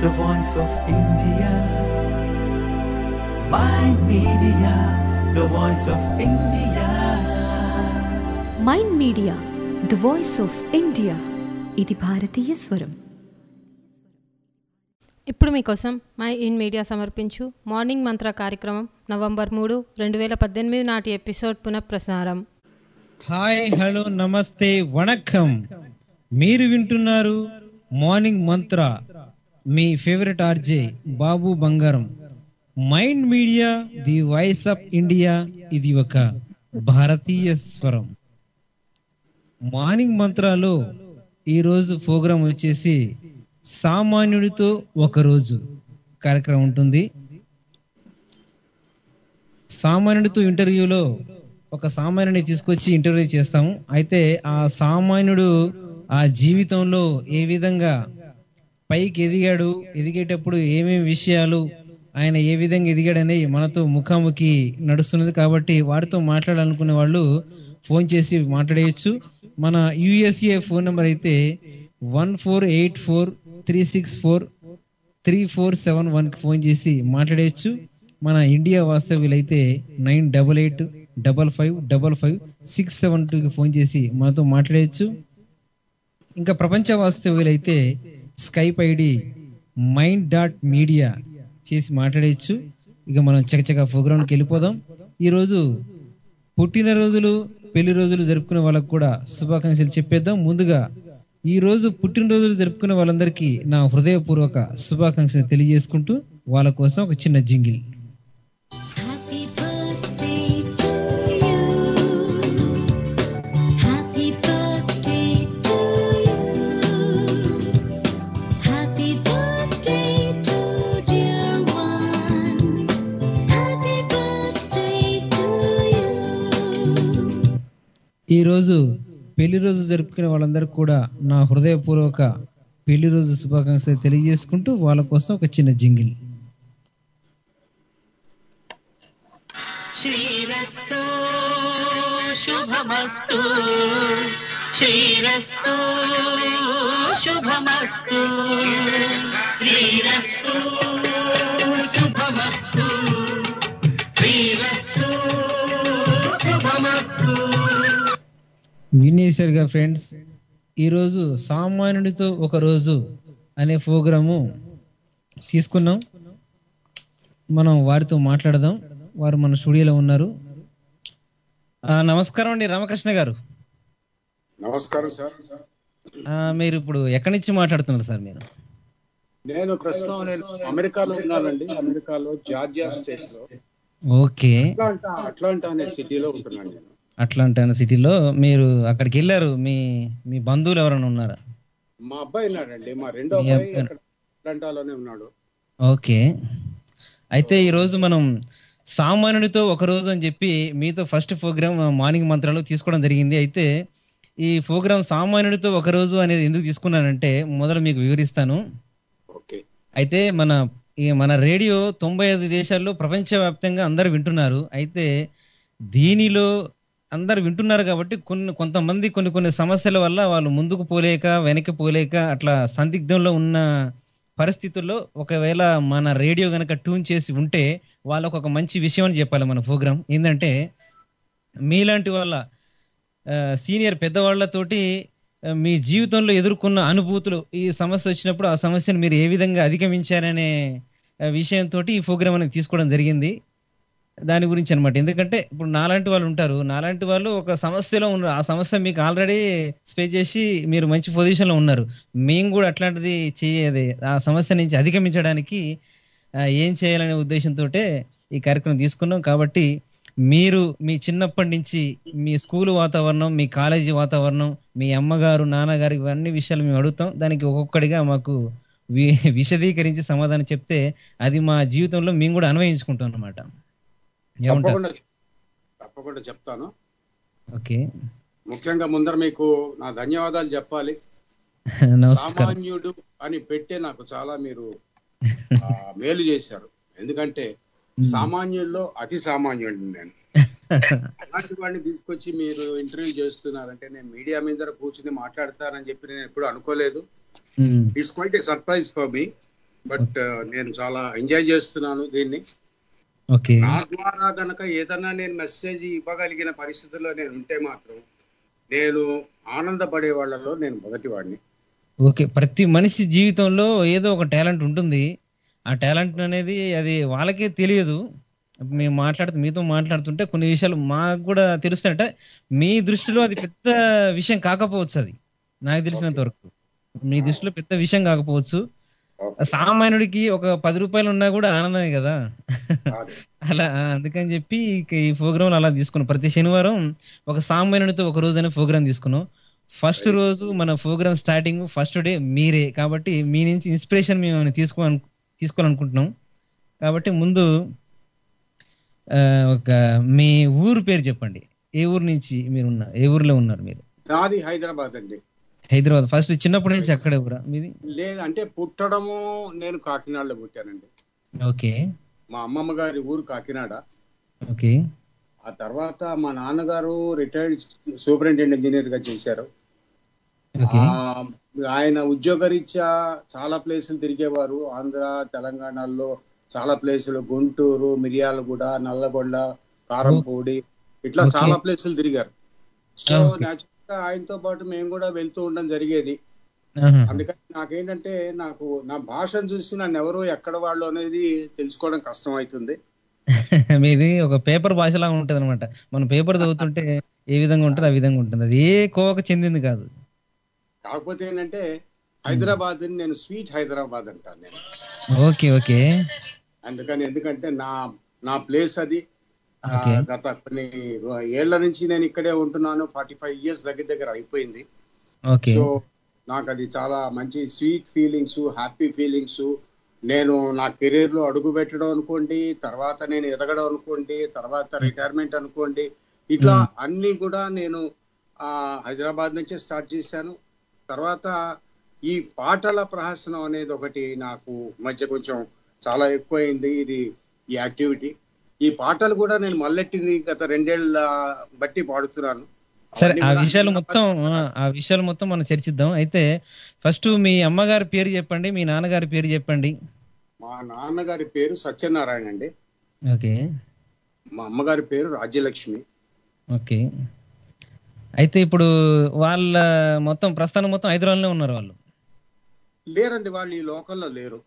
the voice of India. My media, the voice of India. Mind media the voice of India ఇది భారతీయ స్వరం ఇప్పుడు మీకోసం my in media సమర్పించు morning మంత్ర కార్యక్రమం నవంబర్ మూడు రెండు వేల పద్దెనిమిది నాటి ఎపిసోడ్ పునఃప్రసారం హాయ్ హలో నమస్తే వణక్కం మీరు వింటున్నారు మార్నింగ్ మంత్ర మీ favourite RJ Babu Bangaram mind media the voice of India ఇది ఒక భారతీయ స్వరం మార్నింగ్ మంత్రాలో ఈరోజు ప్రోగ్రాం వచ్చేసి సామాన్యుడితో ఒక రోజు కార్యక్రమం ఉంటుంది సామాన్యుడితో ఇంటర్వ్యూలో ఒక సామాన్యుని తీసుకొచ్చి ఇంటర్వ్యూ చేస్తాము అయితే ఆ సామాన్యుడు ఆ జీవితంలో ఏ విధంగా పైకి ఎదిగాడు ఎదిగేటప్పుడు ఏమేమి విషయాలు ఆయన ఏ విధంగా ఎదిగాడని మనతో ముఖాముఖి నడుస్తున్నది కాబట్టి వారితో మాట్లాడాలనుకునే వాళ్ళు ఫోన్ చేసి మాట్లాడేయచ్చు మన యుఎస్ఏ ఫోన్ నెంబర్ అయితే one four eight four three six four three four seven వన్కి ఫోన్ చేసి మాట్లాడేయచ్చు మన ఇండియా వాస్తవ్యులైతే nine double eight double five double five six seven టూకి ఫోన్ చేసి మనతో మాట్లాడేయచ్చు ఇంకా ప్రపంచ వాస్తవ్యులైతే Skype ID mind dot media చేసి మాట్లాడేయచ్చు ఇక మనం చకచక ప్రోగ్రామ్కి వెళ్ళిపోదాం ఈరోజు పుట్టినరోజులు పెళ్లి రోజులు జరుపుకునే వాళ్ళకు కూడా శుభాకాంక్షలు చెప్పేద్దాం ముందుగా ఈ రోజు పుట్టినరోజులు జరుపుకునే వాళ్ళందరికీ నా హృదయపూర్వక శుభాకాంక్షలు తెలియజేసుకుంటూ వాళ్ళ కోసం ఒక చిన్న jingle Happy birthday to you. Happy birthday to you. Happy birthday to dear one. Happy birthday to you. ఈ రోజు పెళ్లి రోజు జరుపుకునే వాళ్ళందరికీ కూడా నా హృదయపూర్వక పెళ్లి రోజు శుభాకాంక్షలు తెలియజేసుకుంటూ వాళ్ళ కోసం ఒక చిన్న జింగిల్ శ్రీరస్తు శుభమస్తు శ్రీరస్తు శుభమస్తు శ్రీరస్తు శుభమస్తు శ్రీరస్తు శుభమస్తు వినేశారుగా ఫ్రెండ్స్ ఈరోజు సామాన్యుడితో ఒక రోజు అనే ప్రోగ్రాము తీసుకున్నాం మనం వారితో మాట్లాడదాం వారు మన స్టూడియోలో ఉన్నారు ఆ, నమస్కారం అండి రామకృష్ణ గారు నమస్కారం సార్ ఆ, మీరు ఇప్పుడు ఎక్కడి నుంచి మాట్లాడుతున్నారు సార్ మీరు నేను ప్రస్తుతం నేను అమెరికాలో ఉన్నానండి అమెరికాలో జార్జియా స్టేట్ లో ఓకే అట్లాంటా అట్లాంటా అనే సిటీలో ఉంటున్నాను నేను అట్లాంటి అనే సిటీలో మీరు అక్కడికి వెళ్ళారు మీ మీ బంధువులు ఎవరైనా ఉన్నారా మా అబ్బాయి ఉన్నాడండి మా రెండో మీ అబ్బాయి అబ్బాయి. అక్కడ అట్లాంటాలోనే ఉన్నాడు ఓకే అయితే ఈ రోజు మనం సామాన్యుడితో ఒక రోజు అని చెప్పి మీతో ఫస్ట్ ప్రోగ్రామ్ మార్నింగ్ మంత్రాలు తీసుకోవడం జరిగింది అయితే ఈ ప్రోగ్రామ్ సామాన్యుడితో ఒక రోజు అనేది ఎందుకు తీసుకున్నానంటే మొదలు మీకు వివరిస్తాను ఓకే అయితే మన ఈ మన రేడియో తొంభై ఐదు దేశాల్లో ప్రపంచవ్యాప్తంగా అందరు వింటున్నారు అయితే దీనిలో అందరు వింటున్నారు కాబట్టి కొన్ని కొంతమంది కొన్ని కొన్ని సమస్యల వల్ల వాళ్ళు ముందుకు పోలేక వెనక్కి పోలేక అట్లా సందిగ్ధంలో ఉన్న పరిస్థితుల్లో ఒకవేళ మన రేడియో గనక ట్యూన్ చేసి ఉంటే వాళ్ళకు ఒక మంచి విషయం అని చెప్పాలి మన ప్రోగ్రామ్ ఏంటంటే మీలాంటి వాళ్ళ సీనియర్ పెద్దవాళ్లతోటి ఆ, మీ జీవితంలో ఎదుర్కొన్న అనుభూతులు ఈ సమస్య వచ్చినప్పుడు ఆ సమస్యను మీరు ఏ విధంగా అధిగమించారనే ఆ, విషయంతో ఈ ప్రోగ్రామ్ అనేది తీసుకోవడం జరిగింది దాని గురించి అన్నమాట ఎందుకంటే ఇప్పుడు నాలాంటి వాళ్ళు ఉంటారు నాలాంటి వాళ్ళు ఒక సమస్యలో ఉన్నారు ఆ సమస్య మీకు ఆల్రెడీ స్పే చేసి మీరు మంచి పొజిషన్ లో ఉన్నారు మేము కూడా అట్లాంటిది చేయదే ఆ సమస్య నుంచి అధిగమించడానికి ఆ, ఏం చేయాలనే ఉద్దేశంతో ఈ కార్యక్రమం తీసుకున్నాం కాబట్టి మీరు మీ చిన్నప్పటి నుంచి మీ స్కూల్ వాతావరణం మీ కాలేజీ వాతావరణం మీ అమ్మగారు నాన్నగారు ఇవన్నీ విషయాలు మేము అడుగుతాం దానికి ఒక్కొక్కడిగా మాకు వి- విశదీకరించి సమాధానం చెప్తే అది మా జీవితంలో మేము కూడా అన్వయించుకుంటాం అన్నమాట ఏమంటారు తప్పకుండా తప్పకుండా చెప్తాను ఓకే ముఖ్యంగా ముందర మీకు నా ధన్యవాదాలు చెప్పాలి నమస్కారం సామాన్యుడు అని పెట్టే నాకు చాలా మీరు ఆ, మేలు చేశారు ఎందుకంటే సామాన్యుల్లో అతి సామాన్యుడిని నేను అలాంటి వాడిని తీసుకొచ్చి మీరు ఇంటర్వ్యూ చేస్తున్నారంటే నేను మీడియా మీద కూర్చుని మాట్లాడతానని చెప్పి నేను ఎప్పుడు అనుకోలేదు um, it's quite a surprise for me but నేను చాలా ఎంజాయ్ చేస్తున్నాను దీన్ని ఓకే నా ద్వారా గనక ఏదన్నా నేను మెసేజ్ ఇవ్వగలిగిన పరిస్థితుల్లో నేను ఉంటే మాత్రం నేను ఆనందపడే వాళ్ళలో నేను మొదటి వాడిని ఓకే ప్రతి మనిషి జీవితంలో ఏదో ఒక టాలెంట్ ఉంటుంది ఆ టాలెంట్ అనేది అది వాళ్ళకే తెలియదు మేము మాట్లాడుతూ మీతో మాట్లాడుతుంటే కొన్ని విషయాలు మాకు కూడా తెలుస్తాయంటే మీ దృష్టిలో అది పెద్ద విషయం కాకపోవచ్చు అది నాకు తెలిసినంత వరకు మీ దృష్టిలో పెద్ద విషయం కాకపోవచ్చు సామాన్యుడికి ఒక పది రూపాయలు ఉన్నా కూడా ఆనందమే కదా కాదు. అలా ఆ, అందుకని చెప్పి ఇక ఈ ప్రోగ్రామ్ అలా తీసుకున్నాం ప్రతి శనివారం ఒక సామాన్యునితో ఒక రోజు అనే ప్రోగ్రామ్ తీసుకున్నాం ఫస్ట్ రోజు మన ప్రోగ్రామ్ స్టార్టింగ్ ఫస్ట్ డే మీరే కాబట్టి మీ నుంచి ఇన్స్పిరేషన్ మేము తీసుకో తీసుకోవాలనుకుంటున్నాం కాబట్టి ముందు ఆ, ఒక మీ ఊరు పేరు చెప్పండి ఏ ఊరు నుంచి మీరు ఉన్నారు ఏ ఊర్లో ఉన్నారు మీరు నాది హైదరాబాద్ అండి హైదరాబాద్ ఫస్ట్ చిన్నప్పటి నుంచి అక్కడే ఊరా మీది లేదు అంటే పుట్టడము నేను కాకినాడలో పుట్టానండి ఓకే మా అమ్మమ్మ గారి ఊరు కాకినాడ ఓకే ఆ తర్వాత మా నాన్నగారు రిటైర్డ్ సూపరింటెండెంట్ ఇంజనీర్ గా చేశారు ఓకే ఆ, ఆయన ఉద్యోగరీత్యా చాలా ప్లేసులు తిరిగేవారు ఆంధ్ర తెలంగాణలో చాలా ప్లేసులు గుంటూరు మిర్యాలగూడ నల్లగొండ కారంపూడి ఇట్లా Okay. చాలా ప్లేసులు తిరిగారు సో Okay. న్యాచురల్ గా ఆయనతో పాటు మేము కూడా వెళ్తూ ఉండడం జరిగేది ఆహా. అందుకని నాకేంటంటే నాకు నా భాషను చూసి నన్ను ఎవరు ఎక్కడ వాళ్ళు అనేది తెలుసుకోవడం కష్టం అవుతుంది మీది ఒక పేపర్ భాషలా ఉంటది అనమాట మనం పేపర్ చదువుతుంటే ఏ విధంగా ఉంటుంది ఆ విధంగా ఉంటుంది అది ఏ కోవకు చెందింది కాదు కాకపోతే ఏంటంటే హైదరాబాద్ నేను స్వీట్ హైదరాబాద్ అంటాను నేను ఓకే ఓకే అందుకని ఎందుకంటే నా నా ప్లేస్ అది ఆ, Okay. గత కొన్ని ఏళ్ల నుంచి నేను ఇక్కడే ఉంటున్నాను ఫార్టీ ఫైవ్ ఇయర్స్ దగ్గర దగ్గర అయిపోయింది ఓకే సో నాకు అది చాలా మంచి స్వీట్ ఫీలింగ్స్ హ్యాపీ ఫీలింగ్స్ నేను నా కెరీర్ లో అడుగు పెట్టడం అనుకోండి తర్వాత నేను ఎదగడం అనుకోండి తర్వాత రిటైర్మెంట్ అనుకోండి ఇట్లా అన్ని కూడా నేను ఆ హైదరాబాద్ నుంచే స్టార్ట్ చేశాను తర్వాత ఈ పాటల ప్రహసనం అనేది ఒకటి నాకు మధ్య కొంచెం చాలా ఎక్కువైంది ఇది ఈ యాక్టివిటీ ఈ పాటలు కూడా నేను మల్లెట్టింది గత రెండేళ్ల బట్టి పాడుతున్నాను సరే అవన్నీ ఆ కూడా విషయాలు మొత్తం ఆ, ఆ విషయాలు మొత్తం మనం చర్చిద్దాం అయితే ఫస్ట్ మీ అమ్మగారి పేరు చెప్పండి మీ నాన్నగారి పేరు చెప్పండి మా నాన్నగారి పేరు సత్యనారాయణ అండి ఓకే మా అమ్మగారి పేరు రాజ్యలక్ష్మి ఓకే అయితే ఇప్పుడు వాళ్ళ మొత్తం ప్రస్థానం మొత్తం హైదరాబాద్లో ఉన్నారు వాళ్ళు లేరండి వాళ్ళు ఈ లోకంలో లేరు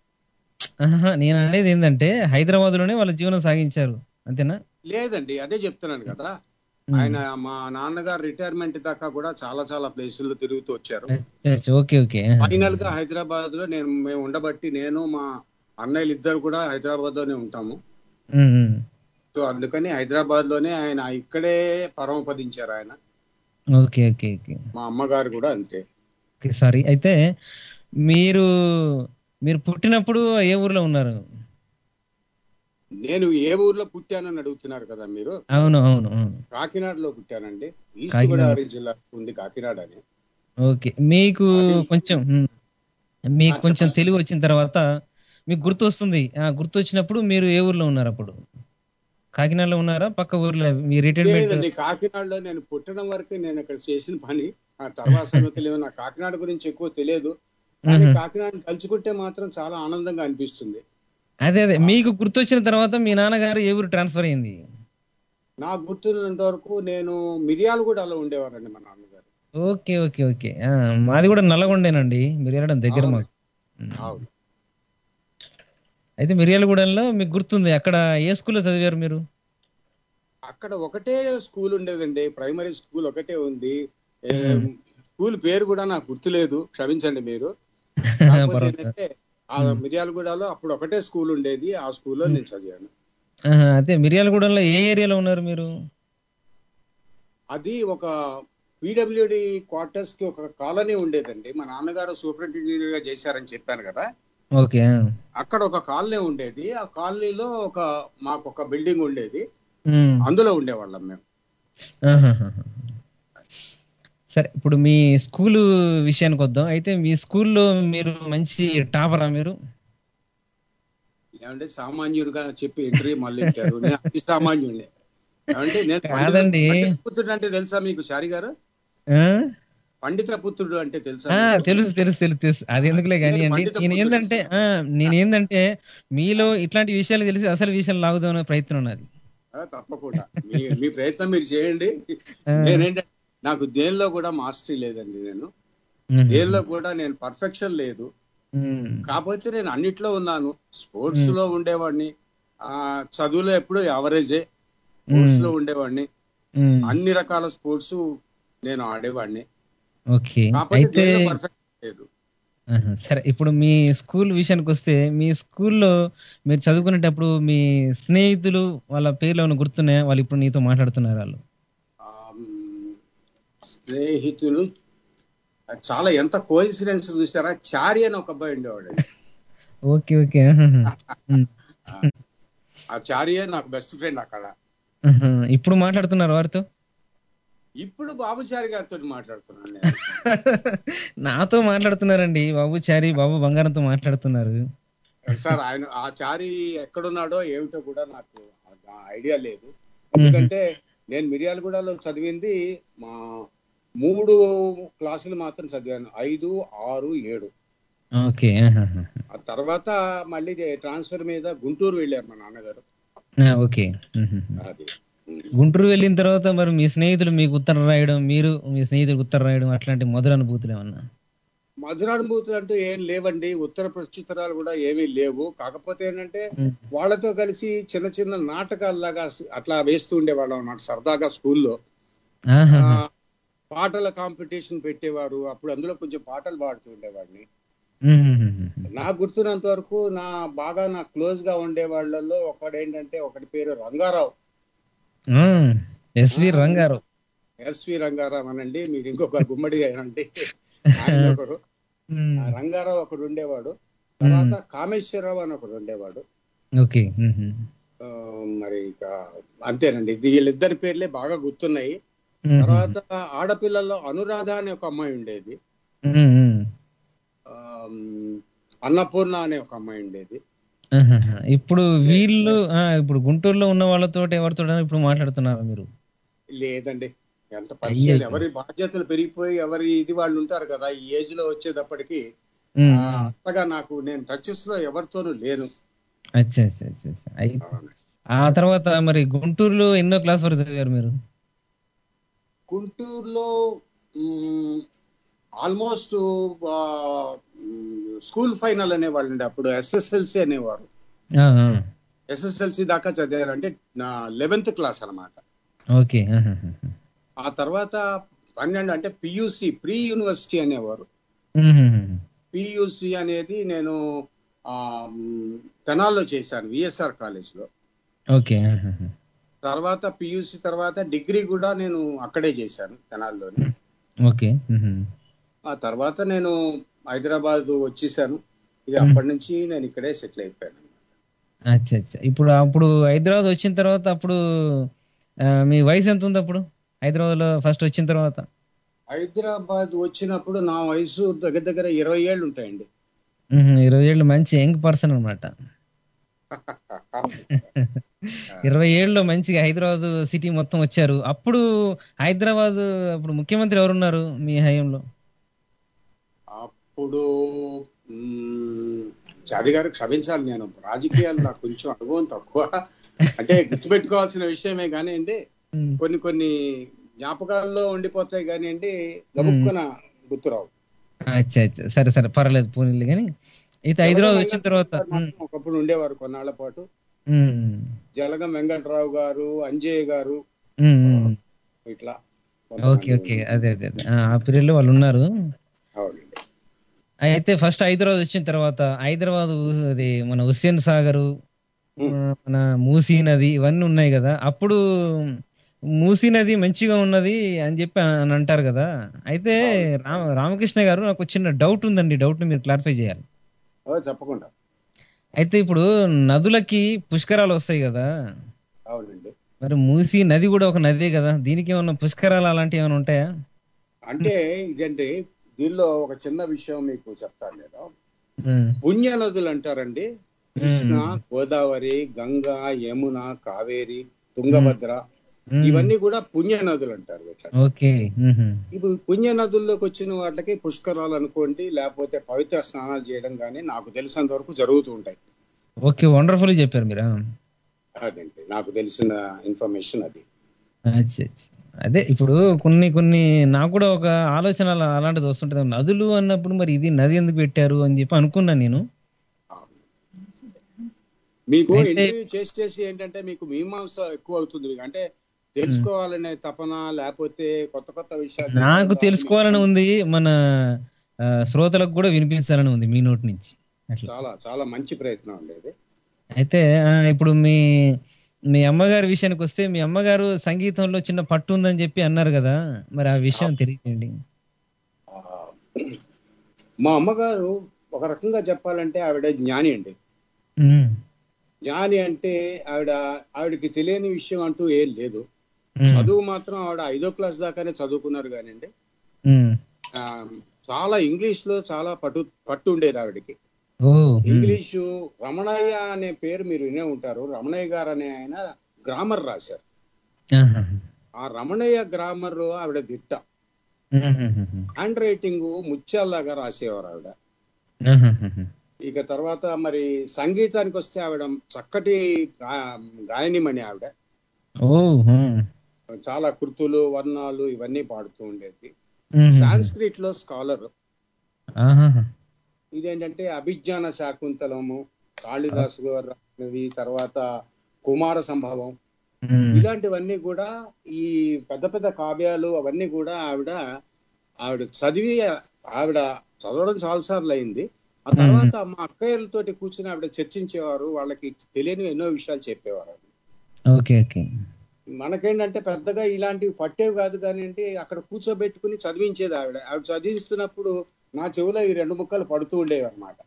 ఆహా, నేను అనేది ఏంటంటే హైదరాబాద్ లోనే వాళ్ళ జీవనం సాగించారు అంతేనా లేదండి అదే చెప్తున్నాను కదా ఉమ్. ఆయన మా నాన్నగారు రిటైర్మెంట్ దాకా కూడా చాలా చాలా ప్లేసుల్లో తిరుగుతూ వచ్చారు అచ్చా, అచ్చా, ఓకే ఓకే ఆహా. ఫైనల్ గా హైదరాబాద్ లో నేను మేము ఉండబట్టి నేను మా అన్నయ్యలు ఇద్దరు కూడా హైదరాబాద్ లోనే ఉంటాము ఉమ్, ఉమ్. సో అందుకని హైదరాబాద్ లోనే ఆయన ఇక్కడే పరమపదించారు ఆయన ఓకే ఓకే ఓకే మా అమ్మగారు కూడా అంతే ఓకే సారీ అయితే మీరు మీరు పుట్టినప్పుడు ఏ ఊర్లో ఉన్నారు నేను ఏ ఊర్లో పుట్టానని అడుగుతున్నారు కదా మీరు అవును అవును అవును కాకినాడలో పుట్టానండి ఈస్ట్ కాకినాడ. గోదావరి జిల్లా ఉంది కాకినాడ అని ఓకే మీకు అది- కొంచెం ఉమ్, మీకు ఆ, కొంచెం చెప్పండి. తెలివి వచ్చిన తర్వాత మీకు గుర్తు వస్తుంది ఆ గుర్తు వచ్చినప్పుడు మీరు ఏ ఊర్లో ఉన్నారు అప్పుడు కాకినాడలో ఉన్నారా పక్క ఊర్లో మీ రిటైర్మెంట్ లేదండి కాకినాడలో నేను పుట్టడం వరకు నేను ఇక్కడ చేసిన పని ఆ తర్వాత సంగతులు ఏమో నాకు కాకినాడ గురించి ఎక్కువ తెలియదు కానీ మ్మ్. కాకినాడ తలుచుకుంటే మాత్రం చాలా ఆనందంగా అనిపిస్తుంది అదే అదే మీకు గుర్తొచ్చిన తర్వాత మీ నాన్నగారు ఏ ఊరు ట్రాన్స్ఫర్ అయింది నాకు గుర్తున్నంత వరకు నేను మిర్యాలగూడలో ఉండేవారండి మా నాన్నగారు ఓకే ఓకే ఓకే ఆ, మాది కూడా నల్లగొండేనండి మిర్యాలగూడెం దగ్గర అవును. మాకు ఉమ్. అవును అయితే మిర్యాలగూడెంలో మీకు గుర్తుంది అక్కడ ఏ స్కూల్లో చదివారు మీరు అక్కడ ఒకటే స్కూల్ ఉండేదండి ప్రైమరీ స్కూల్ ఒకటే ఉంది ఏ, మ్మ్. స్కూల్ పేరు కూడా నాకు గుర్తులేదు క్షమించండి మీరు కాకపోతే పర్వాలేదు. ఏంటంటే ఆ మిర్యాలగూడలో అప్పుడు ఒకటే స్కూల్ ఉండేది ఆ స్కూల్లో నేను చదివాను ఆహా, అయితే మిర్యాలగూడెంలో ఏ ఏరియాలో ఉన్నారు మీరు అది ఒక పీడబ్ల్యూడి క్వార్టర్స్ కి ఒక కాలనీ ఉండేదండి మా నాన్నగారు సూపరింటెండెంట్ గా చేశారని చెప్పాను కదా ఓకే ఆ. అక్కడ ఒక కాలనీ ఉండేది ఆ కాలనీలో ఒక మాకు ఒక బిల్డింగ్ ఉండేది ఉమ్. అందులో ఉండేవాళ్ళం మేము ఆహాహాహా. సరే ఇప్పుడు మీ స్కూల్ విషయానికి వద్దాం అయితే మీ స్కూల్లో మీరు మంచి టాపరా మీరు ఏమంటే సామాన్యుడిగా చెప్పి ఇంటర్వ్యూ మళ్ళీ ఇచ్చారు నేను అతి సామాన్యుడిని ఏమంటే నేను కాదండి. పండితుడు అంటే తెలుసా మీకు చారి గారు ఆ? పండిత పుత్రుడు అంటే తెలుసా ఆ, మీకు? తెలుసు తెలుసు తెలుసు తెలుసు అది ఎందుకులే కానీ నేను అండి పండిత నేను పుత్రుడిని. ఏంటంటే ఆ, నేను ఏంటంటే మీలో ఇట్లాంటి విషయాలు తెలిసి అసలు విషయాలు లాగుదామనే ప్రయత్నం ఉన్నది ఆ, తప్పకుండా మీ మీ ప్రయత్నం మీరు చేయండి ఆ. నేనేంటంటే నాకు దేనిలో కూడా మాస్టరీ లేదండి నేను ఉహు. దేనిలో కూడా నేను పర్ఫెక్షన్ లేదు ఉమ్. కాకపోతే నేను అన్నిట్లో ఉన్నాను స్పోర్ట్స్ లో ఉండేవాడిని ఆ చదువులో ఎప్పుడు యావరేజే స్పోర్ట్స్ లో ఉండేవాడిని ఉమ్. అన్ని రకాల స్పోర్ట్స్ నేను ఆడేవాడిని ఓకే కాకపోతే అయితే దేనిలో పర్ఫెక్ట్ లేదు ఆహా, సరే ఇప్పుడు మీ స్కూల్ విషయానికి వస్తే మీ స్కూల్లో మీరు చదువుకునేటప్పుడు మీ స్నేహితులు వాళ్ళ పేర్లు ఏమైనా గుర్తున్నాయా వాళ్ళు ఇప్పుడు నీతో మాట్లాడుతున్నారు వాళ్ళు ఆ, మ్, స్నేహితులు చాలా ఎంత కోయిన్సిడెన్స్ చూసారా చారి అని ఒక అబ్బాయి ఉండేవాడు ఓకే ఓకే ఆహాహా. ఉమ్. ఆ చారియే నాకు బెస్ట్ ఫ్రెండ్ అక్కడ ఆహా. ఇప్పుడు మాట్లాడుతున్నారు వారితో ఇప్పుడు బాబుచారి గారితో మాట్లాడుతున్నాను నేను నాతో మాట్లాడుతున్నారండి బాబు చారి బాబు బంగారంతో మాట్లాడుతున్నారు సార్ ఆయన ఆ చారి ఎక్కడున్నాడో ఏమిటో కూడా నాకు ఆ ఐడియా లేదు ఎందుకంటే నేను మిర్యాలగూడలో చదివింది మా మూడు క్లాసులు మాత్రం చదివాను ఐదు ఆరు ఏడు ఓకే ఆహాహా. ఆ తర్వాత మళ్ళీ ట్రాన్స్ఫర్ మీద గుంటూరు వెళ్ళారు మా నాన్నగారు ఆ, ఓకే ఉహు. అది గుంటూరు వెళ్ళిన తర్వాత మరి మీ స్నేహితులు మీకు ఉత్తరం రాయడం మీరు మీ స్నేహితులకు ఉత్తరం రాయడం అట్లాంటి మధుర అనుభూతులు ఏమన్నా మధురానుభూతులు అంటూ ఏం లేవండి ఉత్తర ప్రత్యుత్తరాలు కూడా ఏమీ లేవు కాకపోతే ఏంటంటే ఉమ్. వాళ్ళతో కలిసి చిన్న చిన్న నాటకాల్లాగా అట్లా వేస్తూ ఉండేవాళ్ళం అన్నమాట సరదాగా స్కూల్లో ఆహా. ఆ, పాటల కాంపిటీషన్ పెట్టేవారు అప్పుడు అందులో కొంచెం పాటలు పాడుతూ ఉండేవాడిని ఉహుహుహు. నాకు గుర్తున్నంత వరకు నా బాగా నా క్లోజ్ గా ఉండే వాళ్ళల్లో ఒకడు ఏంటంటే ఒకటి పేరు రంగారావు ఆ, ఎస్వి రంగారావు ఎస్వి రంగారావు అనండి మీరు ఇంకొక గుమ్మడి అనండి ఆయన ఒకరు ఉమ్. ఆ రంగారావు ఒకడు ఉండేవాడు తర్వాత కామేశ్వరరావు అని ఒకడు ఉండేవాడు ఓకే ఉహు. ఆ, మరి ఇక అంతేనండి ఇది వీళ్ళిద్దరి పేర్లే బాగా గుర్తున్నాయి ఉహు. తర్వాత ఆడపిల్లల్లో అనురాధ అనే ఒక అమ్మాయి ఉండేది ఉమ్, ఉమ్. ఆ, అన్నపూర్ణ అనే ఒక అమ్మాయి ఉండేది ఆహాహా. ఇప్పుడు వీళ్ళు ఆ, ఇప్పుడు గుంటూరులో ఉన్న వాళ్ళతో ఎవరితో ఇప్పుడు మాట్లాడుతున్నారా మీరు లేదండి ఎంత పరిచయాలు అయ్యయ్యో. ఎవరి బాధ్యతలు పెరిగిపోయి ఎవరి ఇది వాళ్ళు ఉంటారు కదా ఈ ఏజ్ లో వచ్చేటప్పటికి ఉమ్, ఆ, అంతగా నాకు నేను టచెస్ లో ఎవరితోనూ లేను అచ్చా అచ్చా అచ్చా అచ్చా. అయి- ఆ తర్వాత మరి గుంటూరులో ఎన్నో క్లాస్ వరకు చదివారు మీరు గుంటూరులో ఆల్మోస్ట్ స్కూల్ ఫైనల్ అనేవాళ్ళు అండి అప్పుడు ఎస్ఎస్ఎల్సి అనేవారు ఆ, ఆ. ఎస్ఎస్ఎల్సి దాకా చదివారు అంటే నా లెవెన్త్ క్లాస్ అన్నమాట ఓకే ఆహాహా. ఆ తర్వాత పన్నెండు అంటే పియూసి ప్రీ యూనివర్సిటీ అనేవారు ఉహుహు. పియూసి అనేది నేను ఆ, మ్, తెనాల్లో చేశాను విఎస్ఆర్ కాలేజ్ లో ఓకే ఆహాహా. తర్వాత పియూసి తర్వాత డిగ్రీ కూడా నేను అక్కడే చేశాను తెనాల్లోనే ఓకే ఉహు. ఆ తర్వాత నేను హైదరాబాద్ వచ్చేసాను ఇక అప్పటి నుంచి నేను ఇక్కడే సెటిల్ అయిపోయాను అచ్చా అచ్చా ఇప్పుడు అప్పుడు హైదరాబాద్ వచ్చిన తర్వాత అప్పుడు ఆ, మీ వయసు ఎంత ఉంది అప్పుడు హైదరాబాద్ లో ఫస్ట్ వచ్చిన తర్వాత హైదరాబాద్ వచ్చినప్పుడు నా వయసు దగ్గర దగ్గర ఇరవై ఏళ్ళు ఉంటాయండి ఉహు, ఇరవై ఏళ్ళు మంచి యంగ్ పర్సన్ అనమాట ఇరవై ఏళ్ళలో మంచిగా హైదరాబాద్ సిటీ మొత్తం వచ్చారు అప్పుడు హైదరాబాద్ అప్పుడు ముఖ్యమంత్రి ఎవరున్నారు మీ హయాంలో అప్పుడు మ్, చాది గారు క్షమించాలి నేను రాజకీయాలు నాకు కొంచెం అనుభవం తక్కువ అంటే గుర్తుపెట్టుకోవాల్సిన విషయమే కానివ్వండి ఉమ్, కొన్ని కొన్ని జ్ఞాపకాల్లో ఉండిపోతాయి కానివ్వండి గబుక్కున గుర్తురావు అచ్చా అచ్చా సరే సరే పర్లేదు పోనీళ్ళు కానీ అయితే హైదరాబాద్ వచ్చిన తర్వాత ఉమ్, ఒకప్పుడు ఉండేవారు కొన్నాళ్ల పాటు ఉమ్, జలగం వెంకట్రావు గారు అంజయ్య గారు ఉమ్, ఉమ్. ఇట్లా ఓకే ఓకే అదే అదే అదే ఆ, ఆ పీరియడ్ లో వాళ్ళు ఉన్నారు అవునండి అయితే ఫస్ట్ హైదరాబాద్ వచ్చిన తర్వాత హైదరాబాద్ అది మన హుస్సేన్ సాగరు మన మూసీ నది ఇవన్నీ ఉన్నాయి కదా అప్పుడు మూసీ నది మంచిగా ఉన్నది అని చెప్పి అని అంటారు కదా అయితే రామ రామకృష్ణ గారు నాకు ఒక చిన్న డౌట్ ఉందండి డౌట్ మీరు క్లారిఫై చేయాలి ఓ చెప్పకుండా అయితే ఇప్పుడు నదులకి పుష్కరాలు వస్తాయి కదా అవునండి మరి మూసీ నది కూడా ఒక నదే కదా దీనికి ఏమన్నా పుష్కరాలు అలాంటివి ఏమైనా ఉంటాయా అంటే ఇదండి దీనిలో ఒక చిన్న విషయం మీకు చెప్తాను నేను ఉమ్, పుణ్య నదులు అంటారండి కృష్ణ గోదావరి గంగా యమున కావేరి తుంగభద్ర మ్మ్. ఇవన్నీ కూడా పుణ్య నదులు అంటారు వీటిని. Okay hmm. ఇప్పుడు పుణ్య నదుల్లోకి వచ్చిన వాళ్ళకి పుష్కరాలు అనుకోండి లేకపోతే పవిత్ర స్నానాలు చేయడం కానీ నాకు తెలిసినంత వరకు జరుగుతూ ఉంటాయి ఓకే వండర్ఫుల్ చెప్పారు మీరు ఆ. అదండి నాకు తెలిసిన ఇన్ఫర్మేషన్ అది అచ్చా, అచ్చా. అదే ఇప్పుడు కొన్ని కొన్ని నాకు కూడా ఒక ఆలోచన అలా- అలాంటిది వస్తుంటది నదులు అన్నప్పుడు మరి ఇది నది ఎందుకు పెట్టారు అని చెప్పి అనుకున్నాను నేను మీకు అయితే- ఇంటర్వ్యూ చేసి చేసి ఏంటంటే మీకు మీమాంస ఎక్కువ అవుతుంది మీకు అంటే తెలుసుకోవాలనే తపన లేకపోతే కొత్త కొత్త విషయాలు నాకు తెలుసుకోవాలని తెలుసుకోవాలని ఉంది మన ఆ, శ్రోతలకు కూడా వినిపించాలని ఉంది మీ నోటి నుంచి అట్లా చాలా చాలా మంచి ప్రయత్నం అండి ఇది అయితే ఆ, ఇప్పుడు మీ మీ అమ్మగారి విషయానికి వస్తే మీ అమ్మగారు సంగీతంలో చిన్న పట్టు ఉందని చెప్పి అన్నారు కదా మరి ఆ విషయం తెలియజేయండి ఆ, మా అమ్మగారు ఒక రకంగా చెప్పాలంటే ఆవిడ జ్ఞాని అండి ఉమ్, జ్ఞాని అంటే ఆవిడ ఆవిడకి తెలియని విషయం అంటూ ఏం లేదు ఉమ్, చదువు మాత్రం ఆవిడ ఐదో క్లాస్ దాకానే చదువుకున్నారు కానివ్వండి ఉమ్. ఆ, చాలా ఇంగ్లీష్ లో చాలా పట్టు పట్టు ఉండేది ఆవిడకి ఓ ఉమ్, ఇంగ్లీషు రమణయ్య అనే పేరు మీరు వినే ఉంటారు రమణయ్య గారు అనే ఆయన గ్రామర్ రాశారు ఆహా. ఆ రమణయ్య గ్రామర్ ఆవిడ దిట్ట ఉమ్, ఉమ్, ఉమ్, హ్యాండ్ రైటింగ్ ముత్యాల్లాగా రాసేవారు ఆవిడ ఆహా, ఉమ్. ఇక తర్వాత మరి సంగీతానికి వస్తే ఆవిడ చక్కటి గా- గాయనిమణి ఆవిడ ఓ ఉమ్, చాలా కృతులు వర్ణాలు ఇవన్నీ పాడుతూ ఉండేది ఉమ్, సాంస్క్రిట్ లో స్కాలర్ ఆహా. ఇదేంటంటే అభిజ్ఞాన శాకుంతలము కాళిదాసు గారు రాసినవి తర్వాత కుమార సంభవం ఉమ్, ఇలాంటివన్నీ కూడా ఈ పెద్ద పెద్ద కావ్యాలు అవన్నీ కూడా ఆవిడ ఆవిడ చదివి ఆవిడ చదవడం చాలాసార్లు అయింది ఆ తర్వాత మా అక్కయ్యలతోటి కూర్చుని ఆవిడ చర్చించేవారు వాళ్ళకి తెలియని ఎన్నో విషయాలు చెప్పేవారు ఓకే ఓకే మనకేంటంటే పెద్దగా ఇలాంటివి పట్టేవి కాదు కానివ్వండి అక్కడ కూర్చోబెట్టుకుని చదివించేది ఆవిడ ఆవిడ చదివిస్తున్నప్పుడు నా చెవిలో ఈ రెండు ముక్కలు పడుతూ ఉండేవి అనమాట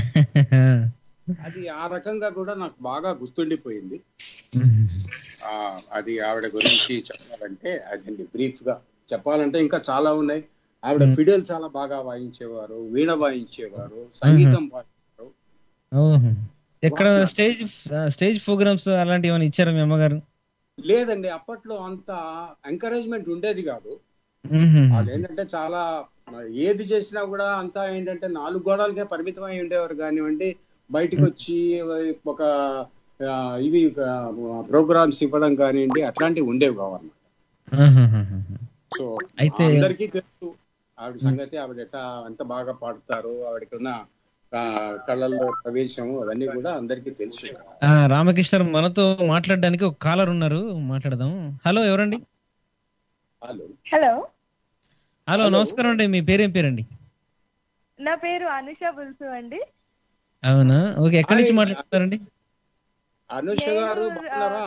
అది ఆ రకంగా కూడా నాకు బాగా గుర్తుండిపోయింది ఉమ్, ఆ అది ఆవిడ గురించి చెప్పాలంటే అదండి బ్రీఫ్ గా చెప్పాలంటే ఇంకా చాలా ఉన్నాయి ఆవిడ ఫిడల్ చాలా బాగా వాయించేవారు వీణ వాయించేవారు సంగీతం పాడేవారు ఓహో. ఎక్కడ స్టేజ్ స్టేజ్ ప్రోగ్రామ్స్ అలాంటివి ఏమైనా ఇచ్చారా మీ అమ్మగారు లేదండి అప్పట్లో అంత ఎంకరేజ్మెంట్ ఉండేది కాదు ఉహుం. వాళ్ళు ఏంటంటే చాలా ఏది చేసినా కూడా అంతా ఏంటంటే నాలుగు గోడలకే పరిమితమై ఉండేవారు కానివ్వండి బయటకు వచ్చి ఒక ఆ, ఇవి ప్రోగ్రామ్స్ ఇవ్వడం కానివ్వండి అట్లాంటివి ఉండేవి కావన్నమాట ఆహాహాహా. సో అయితే- అందరికీ తెలుసు ఆవిడ సంగతి ఆవిడ ఎట్లా ఎంత బాగా పాడతారు ఆవిడకి ఉన్న ఆ, కళ్ళల్లో ప్రవేశం అవన్నీ కూడా అందరికీ తెలుసు ఆ, రామకృష్ణ మనతో మాట్లాడడానికి ఒక కాలర్ ఉన్నారు మాట్లాడదాం హలో ఎవరండి వాళ్ళు హలో హలో నమస్కారం అండి మీ పేరేం పేరండి నా పేరు అనుష బుల్సు అండి అవునా ఓకే ఎక్కడి నుంచి హాయ్. మాట్లాడుతున్నారండి అనుష గారు నేను, బాగున్నారా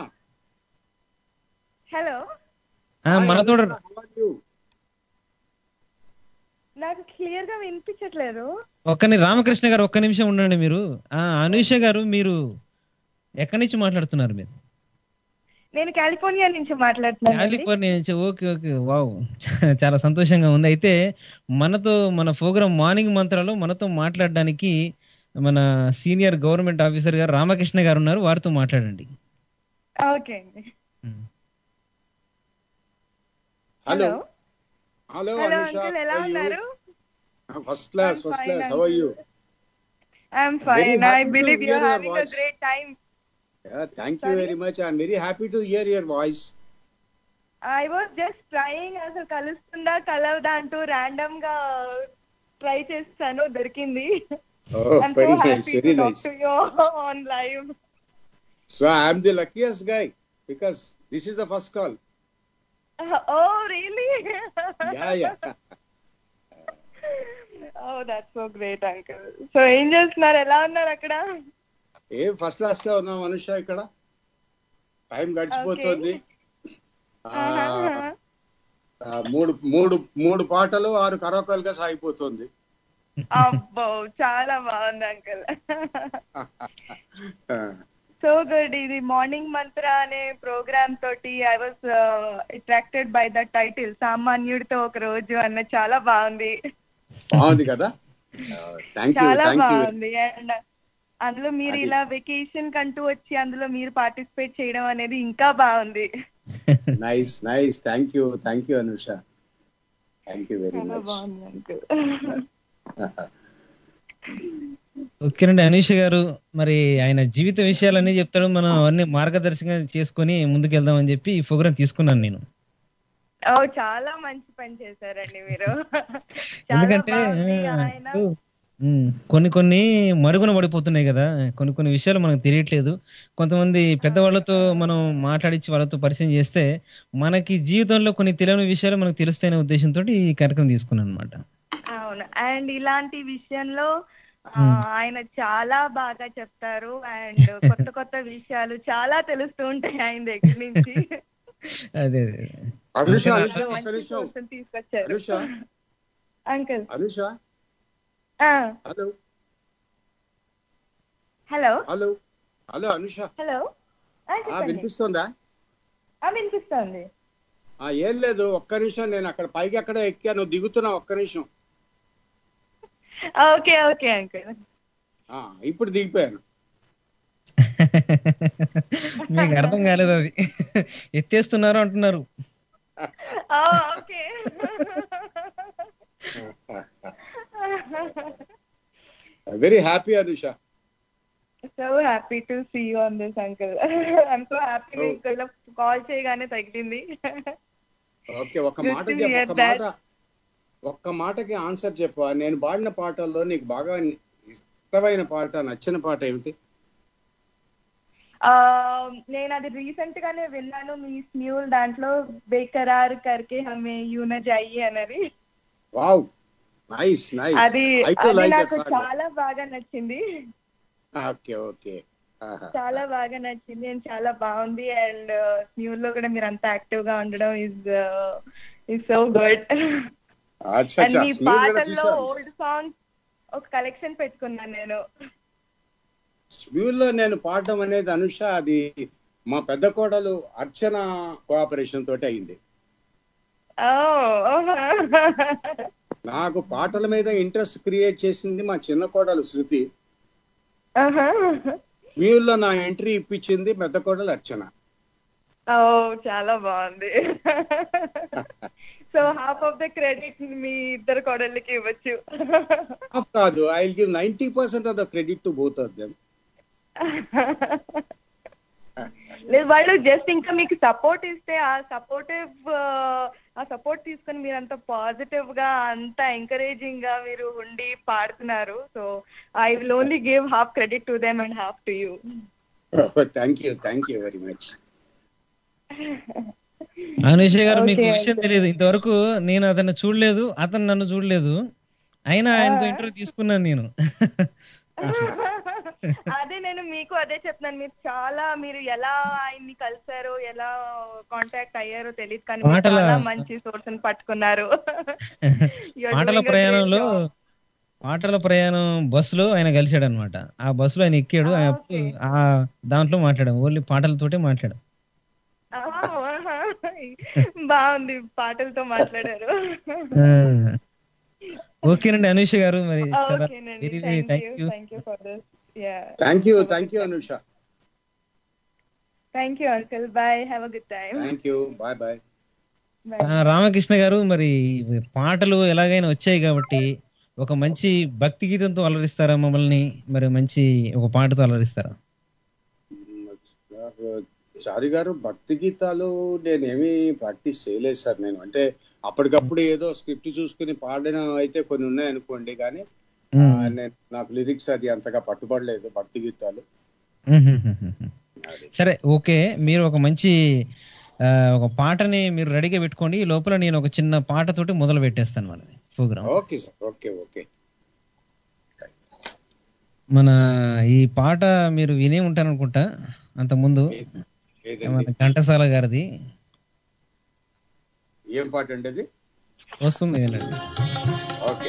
హలో ఆ, హాయ్, మనతో అనుష, how are you? నాకు క్లియర్ గా వినిపించట్లేదు ఒక్కని రామకృష్ణ గారు ఒక్క నిమిషం ఉండండి మీరు ఆ అనూష గారు మీరు ఎక్కడి నుంచి మాట్లాడుతున్నారు మీరు నేను కాలిఫోర్నియా నుంచి మాట్లాడుతున్నాను కాలిఫోర్నియా నుంచి ఓకే ఓకే వావ్ చాలా సంతోషంగా ఉంది అయితే మనతో మన ప్రోగ్రామ్ మార్నింగ్ మంత్రాలు మనతో మాట్లాడడానికి మన సీనియర్ గవర్నమెంట్ ఆఫీసర్ గారు రామకృష్ణ గారు ఉన్నారు వారితో మాట్లాడండి ఓకే అండి hello hello hello hello Anusha uncle ఎలా ఉన్నారు first class I'm first fine, class how are you I'm Very fine I happy to believe hear you your having a voice. Great time thank you Sorry? Very much I'm very happy to hear your voice I was just trying అసలు కలుస్తుందా కలవదా అంటూ random గా try చేస్తాను దొరికింది I'm so very nice happy very to talk nice to you on live so I'm the luckiest guy because this is the first call oh really yeah yeah oh that's so great uncle so ఏం చేస్తున్నారు ఎలా ఉన్నారు అక్కడ ఏ first class లో ఉన్నాం అనుష ఇక్కడ time గడిచిపోతుంది ఆ, ఆ, మూడు మూడు మూడు పాటలు ఆరు కరోకలుగా సాగిపోతుంది అబ్బో చాలా బాగుంది అంకుల్ ఆ, సో గుడ్ ఇది మార్నింగ్ మంత్ర అనే ప్రోగ్రామ్ తోటి I was attracted by the title సామాన్యుడితో ఒక రోజు అన్న చాలా బాగుంది బాగుంది కదా థ్యాంక్ యూ చాలా థ్యాంక్ యూ బాగుంది అండ్ అందులో మీరు అది. ఇలా వెకేషన్ కంటూ వచ్చి అందులో మీరు పార్టిసిపేట్ చేయడం అనేది ఇంకా బాగుంది nice nice thank you thank you Anusha thank you very చాలా మచ్ బాగుంది అంకుల్ ఓకేనండి అనీష్ గారు మరి ఆయన జీవిత విషయాలన్నీ చెప్తాడు మనం అవన్నీ మార్గదర్శకంగా చేసుకొని ముందుకెళ్దామని చెప్పి ఈ ప్రోగ్రామ్ తీసుకున్నాను నేను ఓ చాలా మంచి పని చేశారండి మీరు చాలా ఎందుకంటే బాగుంది ఆ, ఆయన ఇప్పుడు, ఉమ్, కొన్ని కొన్ని మరుగున పడిపోతున్నాయి కదా కొన్ని కొన్ని విషయాలు మనకు తెలియట్లేదు కొంతమంది పెద్దవాళ్ళతో మనం మాట్లాడించి వాళ్ళతో పరిచయం చేస్తే మనకి జీవితంలో కొన్ని తెలియని విషయాలు మనకు తెలుస్తాయనే ఉద్దేశంతో ఈ కార్యక్రమం తీసుకున్నాను అనమాట అవును అండ్ ఇలాంటి విషయంలో ఆ, ఆయన చాలా బాగా చెప్తారు అండ్ కొత్త కొత్త విషయాలు చాలా తెలుస్తూ ఉంటాయి ఆయన దగ్గర నుంచి అదే అదే అనుష అనుష ఒక్క మంచి నిమిషం person తీసుకొచ్చారు Anusha uncle Anusha hello hello hello hello Anusha hello ఆ వినిపిస్తుందా వినిపిస్తోంది ఆ ఏం లేదు ఒక్క నిమిషం నేను అక్కడ పైకి అక్కడ ఎక్కాను దిగుతున్నా ఒక్క నిమిషం ఓకే ఓకే అంకుల్ ఆ ఇప్పుడు దిగిపోయాను మీకు అర్థం కాలేదు అది ఎత్తేస్తున్నారు అంటున్నారు okay very happy Anusha so happy to see you on this uncle I'm so happy మీకు ఇలా కాల్ చేయగానే తగిలింది ఓకే ఒక Good మాట to చెప్పు hear ఒక్క that. మాట ఒక్క మాటకి ఆన్సర్ చెప్పు నేను పాడిన పాటల్లో నీకు బాగా ఇష్టమైన పాట నచ్చిన పాట ఏమిటి ఆ, నేను అది రీసెంట్ గానే విన్నాను మీ స్మ్యూల్ దాంట్లో బేకరార్ కర్కే హమే యూన జాయి అనేది వావ్ నైస్ నైస్ అది ఐ టు అది లైక్ నాకు దట్ చాలా బాగా నచ్చింది ఓకే ఓకే చాలా బాగా నచ్చింది అండ్ చాలా బాగుంది అండ్ స్మ్యూల్ లో కూడా మీరు అంత యాక్టివ్ గా ఉండడం ఇస్ ఇస్ సో గుడ్ అచ్చా అండ్ అచ్చా మీ స్మూత్ గా పాటల్లో చూసాను ఓల్డ్ సాంగ్స్ ఒక కలెక్షన్ పెట్టుకున్నాను నేను స్మ్యూల్ లో నేను పాడడం అనేది అనుష అది మా పెద్ద కోడలు అర్చన కోఆపరేషన్ తోటి అయింది నాకు పాటల మీద ఇంట్రెస్ట్ క్రియేట్ చేసింది మా చిన్న కోడలు శృతి స్మ్యూల్ లో నా ఎంట్రీ ఇప్పించింది పెద్ద కోడలు అర్చన ఓ చాలా బాగుంది so half of the credit మీ ఇద్దరు కోడళ్ళకి ఇవ్వచ్చు Half కాదు I will give ninety percent of the credit to both of them లేదు వాళ్ళు జస్ట్ ఇంకా మీకు సపోర్ట్ ఇస్తే ఆ సపోర్టివ్ ఆ సపోర్ట్ తీసుకొని మీరు అంత పాజిటివ్ గా అంత ఎంకరేజింగ్ గా మీరు ఉండి పాడుతున్నారు so I will only give half credit to them and half to you thank you thank you very much Anusha గారు మీకు Okay, విషయం okay. తెలియదు ఇంతవరకు నేను అతన్ని చూడలేదు అతను నన్ను చూడలేదు అయినా ఆయనతో ఇంటర్వ్యూ తీసుకున్నాను నేను అదే నేను మీకు అదే చెప్తున్నాను మీరు చాలా మీరు ఎలా ఆయన్ని కలిసారో ఎలా కాంటాక్ట్ అయ్యారో తెలియదు కానీ మీరు మాటల- చాలా మంచి సోర్స్ పట్టుకున్నారు You are మాటల doing a great ప్రయాణంలో job. మాటల ప్రయాణం బస్సులో ఆయన కలిశాడు అనమాట ఆ బస్సులో ఆయన ఎక్కాడు Ah, ఆయన okay. ఆ దాంట్లో మాట్లాడాం ఓన్లీ పాటలతోటే మాట్లాడాం ఆహా, బాగుంది పాటలతో మాట్లాడారు ఆ. ఓకేనండి అనుష గారు మరి చాలా ఓకేనండి very very thank thank you you thank you for this yeah thank you thank you Anusha thank you uncle bye have a good time thank you bye bye bye Ramakrishna గారు మరి పాటలు ఎలాగైనా వచ్చాయి కాబట్టి ఒక మంచి భక్తి గీతంతో అలరిస్తారా మమ్మల్ని మరి మంచి ఒక పాటతో అలరిస్తారా చారి గారు భక్తి గీతాలు నేనేమి ప్రాక్టీస్ చేయలేదు సార్ నేను అంటే అప్పటికప్పుడు ఏదో స్క్రిప్ట్ చూసుకుని పాడడం అయితే కొన్ని ఉన్నాయి అనుకోండి కానీ ఆ, మ్మ్. నేను నాకు లిరిక్స్ అది అంతగా పట్టుబడలేదు భక్తి గీతాలు మ్మ్. అది సరే ఓకే మీరు ఒక మంచి ఆ, ఒక పాటని మీరు రెడీగా పెట్టుకోండి ఈ లోపల నేను ఒక చిన్న పాటతోటి మొదలు పెట్టేస్తాను మన program okay sir okay okay మన ఈ పాట మీరు వినే ఉంటారు అనుకుంటా అంత ముందు ఏదండి మన ఘంటసాల గారిది ఏం పాట అండి అది వస్తుంది వినండి ఓకే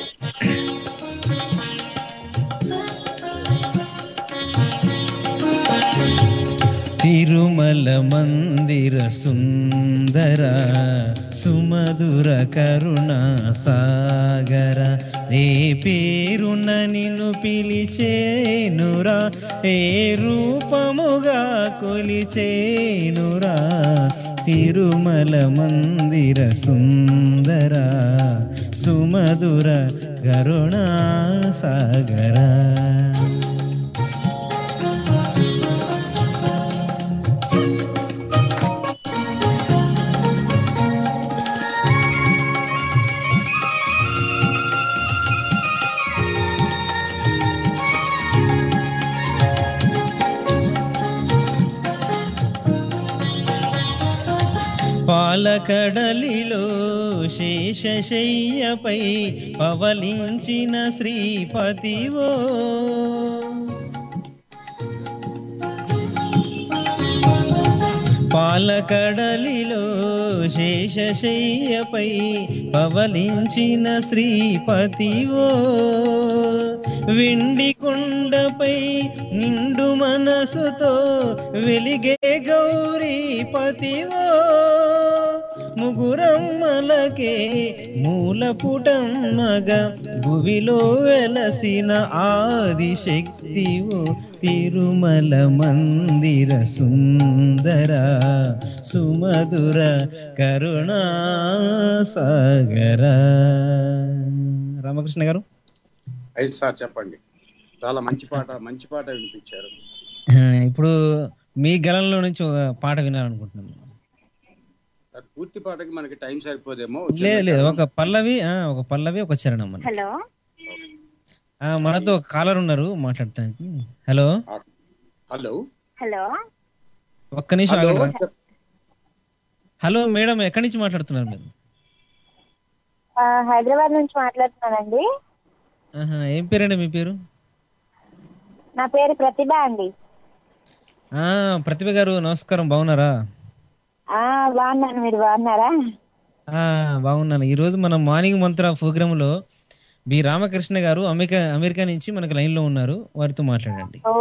తిరుమల మందిర సుందర సుమధుర కరుణా సాగర ఏ పేరున నిన్ను పిలిచేనురా ఏ రూపముగా కొలిచేనురా తిరుమల మందిర సుందర సుమధుర కరుణా సాగరా పాలకడలిలో శేషశయ్యపై పవలించిన శ్రీపతివో పాలకడలిలో శేషశయ్యపై పవలించిన శ్రీపతివో వెండి కొండపై నిండు మనసుతో వెలిగే గౌరీపతివో ముగురమ్మలకే మూలపుటమ్మగా భువిలో వెలసిన ఆదిశక్తివో తిరుమల మందిర సుందర సుమధుర కరుణా సాగర రామకృష్ణ గారు అయితే సార్ చెప్పండి చాలా మంచి పాట మంచి పాట వినిపించారు ఆ, ఇప్పుడు మీ గలంలో నుంచి ఒక పాట వినాలనుకుంటున్నాను సార్, పూర్తి పాటకి మనకి టైం సరిపోదేమో లేదు లేదు ఒక పల్లవి ఆ, ఒక పల్లవి ఒక చరణం అని హలో ఆ, మనతో కాలర్ ఉన్నారు మాట్లాడటానికి హలో హలో హలో ఒక్క నిమిషం హలో ఆగండి. హలో మేడం ఎక్కడి నుంచి మాట్లాడుతున్నారు మీరు హైదరాబాద్ నుంచి మాట్లాడుతున్నానండి ఆహా, ఏం పేరండి మీ పేరు నా పేరు ప్రతిభ అండి ఆ ప్రతిభ గారు నమస్కారం బాగున్నారా ఆ బాగున్నాను మీరు బాగున్నారా ఆ బాగున్నాను ఈ రోజు మన మార్నింగ్ మంత్ర ప్రోగ్రామ్ లో బి రామకృష్ణ గారు అమెరికా అమెరికా నుంచి మనకు లైన్ లో ఉన్నారు వారితో మాట్లాడండి ఓ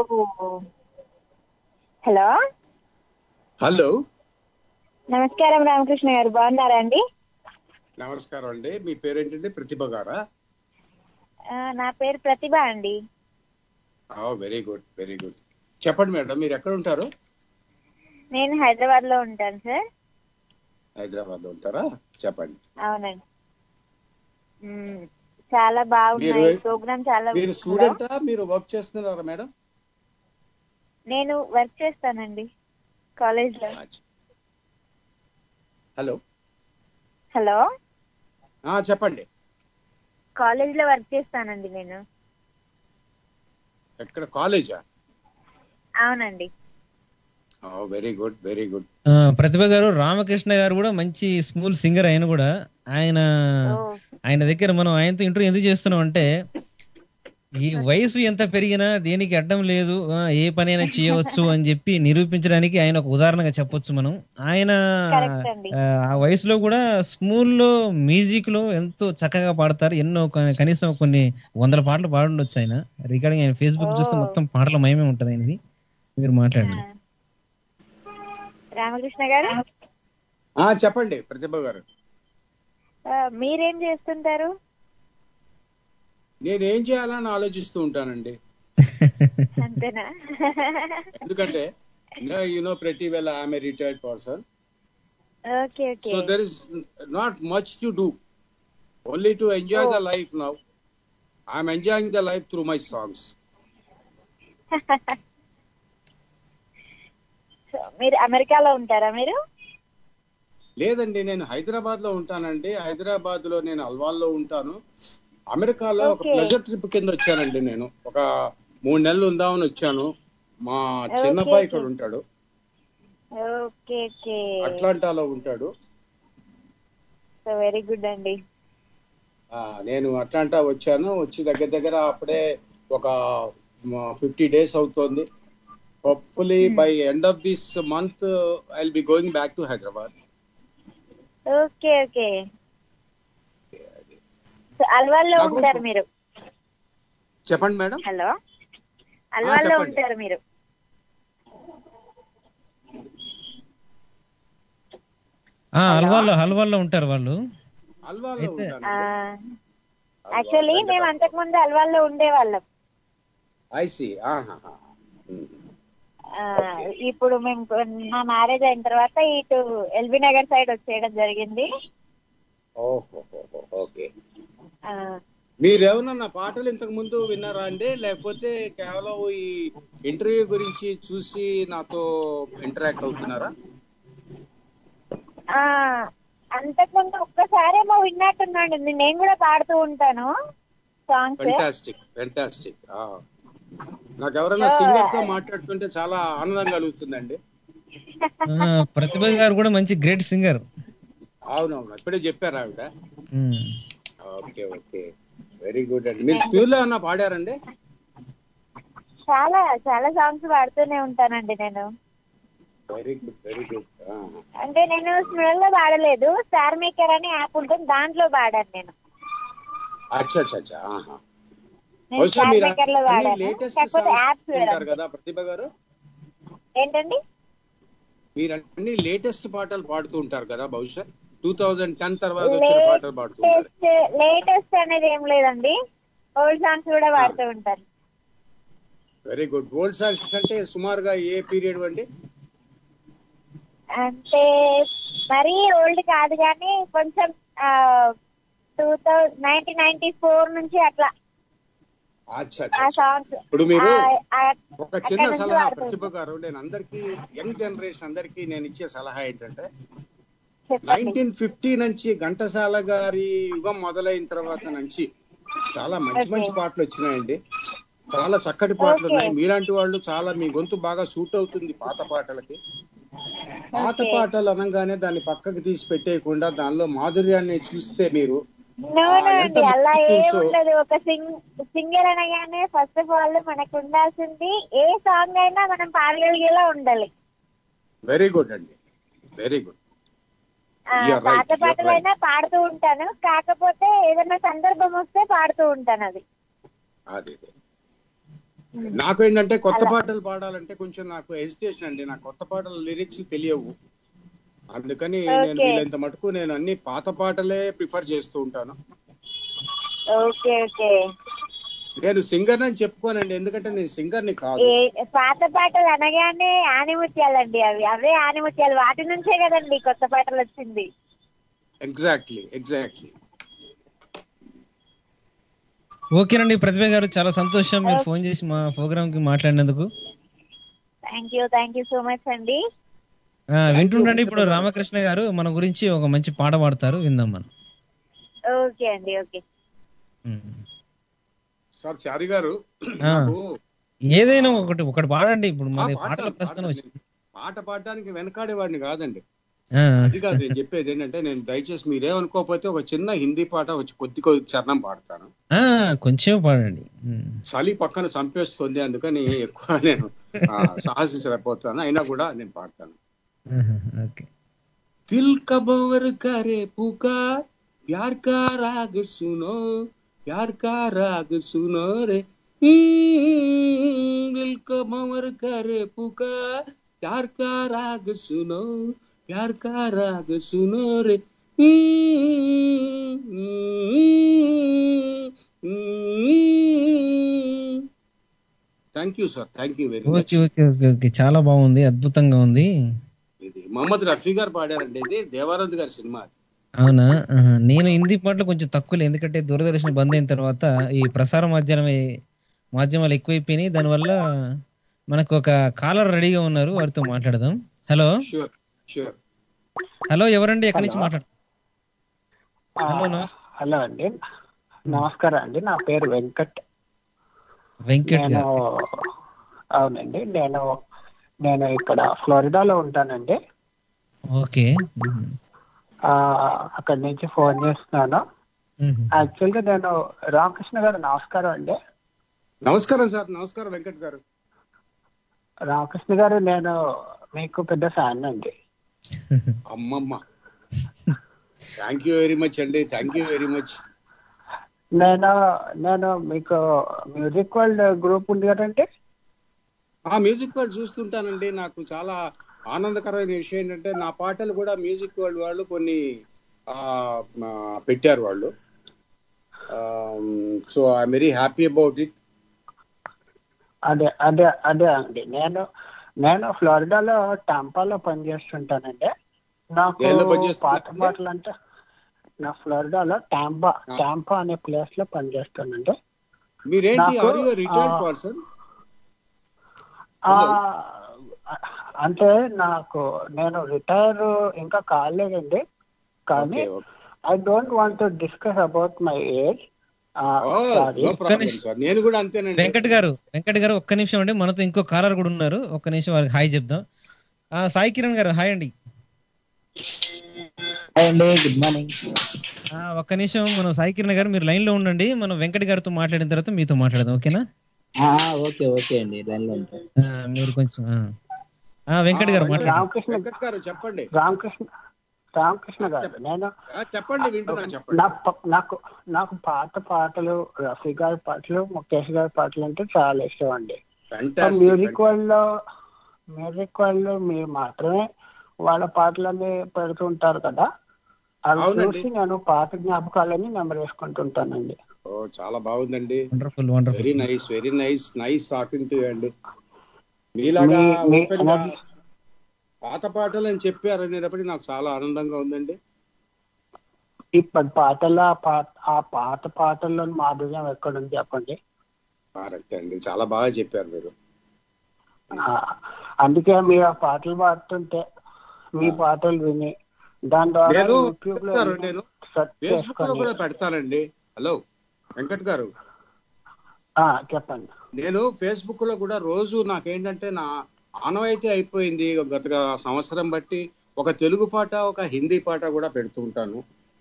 హలో హలో నమస్కారం రామకృష్ణ గారు బాగున్నారా అండి నమస్కారం అండి మీ పేరేంటండి ప్రతిభ గారా ఆ, నా పేరు ప్రతిభ అండి వెరీ గుడ్ వెరీ గుడ్ చెప్పండి మేడం మీరు ఎక్కడ ఉంటారు నేను హైదరాబాద్ లో ఉంటాను సార్ హైదరాబాద్ లో ఉంటారా చెప్పండి అవునండి మ్మ్. చాలా బాగున్నాయి మీరు- ప్రోగ్రామ్ చాలా మీరు హలో? స్టూడెంటా మీరు వర్క్ చేస్తున్నారా మేడం నేను వర్క్ చేస్తానండి కాలేజ్ లో హలో హలో ఆ, చెప్పండి కాలేజ్ లో వర్క్ చేస్తానండి నేను ఎక్కడ కాలేజా అవునండి వెరీ గుడ్ వెరీ గుడ్ ఆ, ప్రతిభ గారు రామకృష్ణ గారు కూడా మంచి స్మూల్ సింగర్ ఆయన కూడా ఆయన ఓ ఆయన దగ్గర మనం ఆయనతో ఇంటర్వ్యూ ఎందుకు చేస్తున్నాం అంటే ఈ వయసు ఎంత పెరిగినా దేనికి అడ్డం లేదు ఆ, ఏ పనైనా చేయవచ్చు అని చెప్పి నిరూపించడానికి ఆయన ఒక ఉదాహరణగా చెప్పొచ్చు మనం ఆయన కరెక్ట్ అండి ఆ, ఆ వయసులో కూడా స్కూల్ లో మ్యూజిక్ లో ఎంతో చక్కగా పాడతారు ఎన్నో క- కనీసం కొన్ని వందల పాటలు పాడుండొచ్చు ఆయన రికార్డింగ్ ఆయన ఫేస్బుక్ చూస్తే ఓ. మొత్తం పాటల మయమే ఉంటది ఆయనది మీరు మాట్లాడండి రామకృష్ణ గారు ఆ, చెప్పండి ప్రతిభ గారు ఆ, మీరేం చేస్తుంటారు నేను ఏం చేయాలని ఆలోచిస్తూ ఉంటానండి అంతేనా ఎందుకంటే యు నో ప్రతి well I'm a retired person okay okay so there is not much to do only to enjoy the life now I'm enjoying the life through my songs so, మీరు అమెరికాలో ఉంటారా మీరు లేదండి నేను హైదరాబాద్ లో ఉంటానండి హైదరాబాద్ లో నేను అల్వాల్లో ఉంటాను అమెరికాలో ఒక Okay. ప్లెజర్ ట్రిప్ కింద వచ్చానండి నేను ఒక మూడు నెలలు ఉందామని వచ్చాను మా చిన్నబ్బాయి Okay, ఇక్కడ okay. ఉంటాడు ఓకే ఓకే అట్లాంటాలో ఉంటాడు సో వెరీ గుడ్ అండి ఆ, నేను అట్లాంటా వచ్చాను వచ్చి దగ్గర దగ్గర అప్పుడే ఒక ఫిఫ్టీ డేస్ అవుతోంది hopefully by end of this month I be going back to Hyderabad okay okay so అల్వాల్లో నాకు- ఉంటారు మీరు చెప్పండి మేడం హలో అల్వాల్లో చెప్పండి. ఉంటారు మీరు ఆ హల్వాల్లో హల్వాల్లో ఉంటారు వాళ్ళు అల్వాలో అయితే- ఉంటాను ఆ, యాక్చువల్లీ మేము అంతకు ముందు అల్వాల్లో ఉండేవాళ్ళం ఐసి ఆహా ఆ, ఇప్పుడు మేము నా మ్యారేజ్ అయిన తర్వాత ఇటు ఎల్బీ నగర్ సైడ్ వచ్చేయడం జరిగింది ఓహో ఓకే ఆ, మీరేమన్నా పాటలు ఇంతకు ముందు విన్నారా అండి లేకపోతే కేవలం ఈ ఇంటర్వ్యూ గురించి చూసి నాతో ఇంటరాక్ట్ అవుతున్నారా ఆ, అంతకుముందు ఒక్కసారేమో విన్నట్టున్నాను నేను కూడా పాడుతూ ఉంటాను సాంగ్స్ ఫెంటాస్టిక్ ఫెంటాస్టిక్ నాకు ఎవరైనా సింగర్ తో మాట్లాడుతుంటే చాలా ఆనందం కలుగుతుందండి ఆ, ప్రతిభ గారు కూడా మంచి గ్రేట్ సింగర్ అవునవును ఇప్పుడే చెప్పారు ఆవిడ ఓకే ఓకే వెరీ గుడ్ అండి మీరు స్కూల్ లో ఏమన్నా పాడారండి చాలా చాలా సాంగ్స్ పాడుతూనే ఉంటానండి నేను వెరీ గుడ్ వెరీ గుడ్ అంటే నేను స్మెల్ లో పాడలేదు స్టార్ మేకర్ అని యాప్ ఉంటుంది దాంట్లో పాడాను నేను అచ్చా అచ్చా అచ్చా ఆహా. నేను బహుశా స్టార్ మీరు మేకర్ లో పాడాను లేటెస్ట్ కాకపోతే యాప్స్ ఉంటారు కదా ప్రతిభ గారు ఏంటండి మీరు అన్ని లేటెస్ట్ పాటలు పాడుతూ ఉంటారు కదా బహుశా టూ థౌజండ్ టెన్ తర్వాత వచ్చిన పాటలు పాడుతూ ఉంటారు లేటెస్ట్ లేటెస్ట్ అనేది ఏం లేదండి ఓల్డ్ సాంగ్స్ కూడా పాడుతూ ఉంటాను వెరీ గుడ్ గోల్డ్ సాంగ్స్ అంటే సుమారుగా ఏ పీరియడ్ అండి అంటే మరీ ఓల్డ్ కాదు కానీ కొంచెం two thousand nineteen ninety four నుంచి అట్లా అచ్చా ఆ అచ్చా సాంగ్స్ ఇప్పుడు మీరు ఒక చిన్న అక్కడ నుంచి సలహా పాడుతూ ప్రతిభ గారు నేను అందరికి యంగ్ జనరేషన్ అందరికి నేను ఇచ్చే సలహా ఏంటంటే చెప్పండి నైన్టీన్ ఫిఫ్టీ నుంచి ఘంటసాల గారి యుగం మొదలైన తర్వాత నుంచి చాలా మంచి మంచి పాటలు వచ్చినాయండి చాలా చక్కటి పాటలు ఉన్నాయి మీలాంటి వాళ్ళు చాలా మీ గొంతు బాగా సూట్ అవుతుంది పాత పాటలకి పాత పాటలు అనగానే దాన్ని పక్కకి తీసి పెట్టేయకుండా దానిలో మాధుర్యాన్ని చూస్తే మీరు నో ఆ, నో ఎంత అండి అలా మంచి ఏం తెలుసో. ఉండదు ఒక సింగ్ సింగర్ అనగానే ఫస్ట్ ఆఫ్ ఆల్ మనకు ఉండాల్సింది ఏ సాంగ్ అయినా మనం పాడగలిగేలా ఉండాలి వెరీ గుడ్ అండి వెరీ గుడ్ ఆ, You're right, పాత you're పాటలైనా పాడుతూ ఉంటాను కాకపోతే ఏదైనా సందర్భం వస్తే పాడుతూ ఉంటాను అది అది ఇది. నాకు ఏంటంటే కొత్త పాటలు పాడాలంటే కొంచెం నాకు హెసిటేషన్ అండి నాకు కొత్త పాటల లిరిక్స్ తెలియవు అందుకని నేను Okay. వీలైనంత మటుకు నేను అన్ని పాత పాటలే ప్రిఫర్ చేస్తూ ఉంటాను ఓకే ఓకే నేను సింగర్ అని చెప్పుకోనండి ఎందుకంటే నేను సింగర్ ని కాదు ఏ పాత పాటలు అనగానే ఆనిముత్యాలండి అవి అవే ఆనిముత్యాలు వాటి నుంచే కదండి కొత్త పాటలు వచ్చింది ఎగ్జాక్ట్లీ ఎగ్జాక్ట్లీ ఓకేనండి ప్రతిభ గారు చాలా సంతోషం మీరు ఫోన్ చేసి మా ప్రోగ్రామ్ కి మాట్లాడినందుకు thank you thank you so much అండి ఆ, వింటుండండి ఇప్పుడు రామకృష్ణ గారు మన గురించి ఒక మంచి పాట పాడతారు విందాం మనం ఓకే అండి ఓకే ఉమ్. సార్ చారి గారు ఆ. నాకు ఏదైనా ఒకటి ఒకటి పాడండి ఇప్పుడు ఆ, మరి పాడతాను, పాటల ప్రశ్న పాడతాను. వచ్చింది పాట పాడడానికి వెనకాడేవాడిని కాదండి ఆ, అది కాదు నేను చెప్పేది ఏంటంటే నేను దయచేసి మీరేమనుకోకపోతే ఒక చిన్న హిందీ పాట వచ్చి కొద్ది కొద్ది చరణం పాడతాను ఆ, కొంచెం పాడండి ఉమ్. చలి పక్కన చంపేస్తుంది అందుకని ఎక్కువ నేను ఆ, సాహసించలేకపోతాను అయినా కూడా నేను పాడతాను ఆహా, ఓకే दिल कब और करे पुकार प्यार का राग सुनो प्यार का राग सुनो रे हम्म, दिल कब और करे पुकार प्यार का राग सुनो प्यार का राग सुनो रे thank you sir thank you very much okay okay okay okay చాలా బాగుంది అద్భుతంగా ఉంది ఇది మహమ్మద్ రఫీ గారు పాడారండి ఇది దేవానంద్ గారి సినిమా అది. అవునా ఆహా. నేను హిందీ పాటలు కొంచెం తక్కువలే ఎందుకంటే దూరదర్శన్ బంద్ అయిన తర్వాత ఈ ప్రసార మాధ్యమం మాధ్యమాలు ఎక్కువైపోయినాయి దానివల్ల మనకు ఒక కాలర్ రెడీగా ఉన్నారు వారితో మాట్లాడదాం హలో షూర్ షూర్ హలో ఎవరండి ఎక్కడి నుంచి మాట్లాడుతున్నారు హలో నమస్తే హలో అండి నమస్కారం అండి నా పేరు వెంకట్ వెంకట్ నేను గారు అవునండి నేను నేను ఇక్కడ ఫ్లోరిడాలో ఉంటానండి ఓకే మ్మ్. ఆ, అక్కడి నుంచి ఫోన్ చేస్తున్నాను మ్మ్. యాక్చువల్గా నేను రామకృష్ణ గారు నమస్కారం అండి నమస్కారం సార్ నమస్కారం వెంకట్ గారు రామకృష్ణ గారు నేను మీకు పెద్ద ఫ్యాన్ అండి అమ్మమ్మ థ్యాంక్ యూ వెరీ మచ్ అండి థ్యాంక్ యూ వెరీ మచ్ నేను నేను మీకు మ్యూజిక్ వరల్డ్ గ్రూప్ ఉంది కదండి ఆ మ్యూజిక్ వాళ్ళు చూస్తుంటానండి నాకు చాలా ఆనందకరమైన విషయం ఏంటంటే నా పాటలు కూడా మ్యూజిక్ వరల్డ్ వాళ్ళు కొన్ని ఆ, ఆ, పెట్టారు వాళ్ళు so I'm very happy about it అదే అదే అదే అండి నేను నేను ఫ్లోరిడాలో టాంపాలో పనిచేస్తుంటానండి నాకు దేనిలో పనిచేస్తున్నారు పాత పాటలు అంటే నా ఫ్లోరిడాలో టాంపా టాంపా అనే ప్లేస్ లో పనిచేస్తానండి మీరేంటి నాకు, ఆర్ యూ రిటైర్డ్ ఆ, పర్సన్ ఆ, అంటే నాకు నేను రిటైర్ ఇంకా కాలేదండి కానీ okay okay I don't want to discuss about my age sorry no problem sir నేను కూడా అంతేనండి వెంకట్ గారు వెంకట్ గారు ఒక్క నిమిషం అండి మనతో ఇంకో కాలర్ కూడా ఉన్నారు ఒక్క నిమిషం వారికి హాయ్ చెప్దాం ఆ, సాయి కిరణ్ గారు హాయ్ అండి అండి గుడ్ మార్నింగ్ ఆ, ఒక్క నిమిషం మనం సాయి కిరణ్ గారు మీరు లైన్ లో ఉండండి మనం వెంకట్ గారితో మాట్లాడిన తర్వాత మీతో మాట్లాడదాం ఓకేనా ఓకే ఓకే అండి లైన్ లో ఉంటాను ఆ, మీరు కొంచెం ఆ. ఆ, వెంకట్ గారు మాట్లాడండి రామకృష్ణ వెంకట్ గారు చెప్పండి రామకృష్ణ రామకృష్ణ గారు నేను ఆ, చెప్పండి వింటున్నా చెప్పండి నా ప- నాకు నాకు పాత పాటలు రఫీ గారి పాటలు ముఖేష్ గారి పాటలు అంటే చాలా ఇష్టం అండి మ్యూజిక్ వరల్డ్ లో మ్యూజిక్ వరల్డ్ లో మీరు మాత్రమే వాళ్ళ పాటలన్నీ పెడుతుంటారు కదా అవి అవునండి. చూసి నేను పాత జ్ఞాపకాలని నెమరేసుకుంటుంటానండి ఓ చాలా బాగుందండి wonderful wonderful very nice very nice nice talking to అండి మీలాగా మీ- మీ open గా energy- పాత పాటలు అని చెప్పారు అనేటప్పటికి నాకు చాలా ఆనందంగా ఉందండి ఇప్పటి పాటల్లో ఆ పాట ఆ పాత పాటల్లో మాధుర్యం ఎక్కడుంది చెప్పండి కరెక్ట్ అండి చాలా బాగా చెప్పారు మీరు ఆ, అందుకే మీరు ఆ పాటలు పాడుతుంటే మీ పాటలు విని దాని ద్వారా నేను యూట్యూబ్ లో వెంకట్ గారు నేను సెర్చ్ ఫేస్బుక్ లో చేసుకొని కూడా పెడతానండి హలో వెంకట్ గారు ఆ, చెప్పండి నేను ఫేస్బుక్ లో కూడా రోజు నాకేంటంటే నా ఆనవాయితీ అయిపోయింది గత సంవత్సరం బట్టి ఒక తెలుగు పాట ఒక హిందీ పాట కూడా పెడుతూ ఉంటాను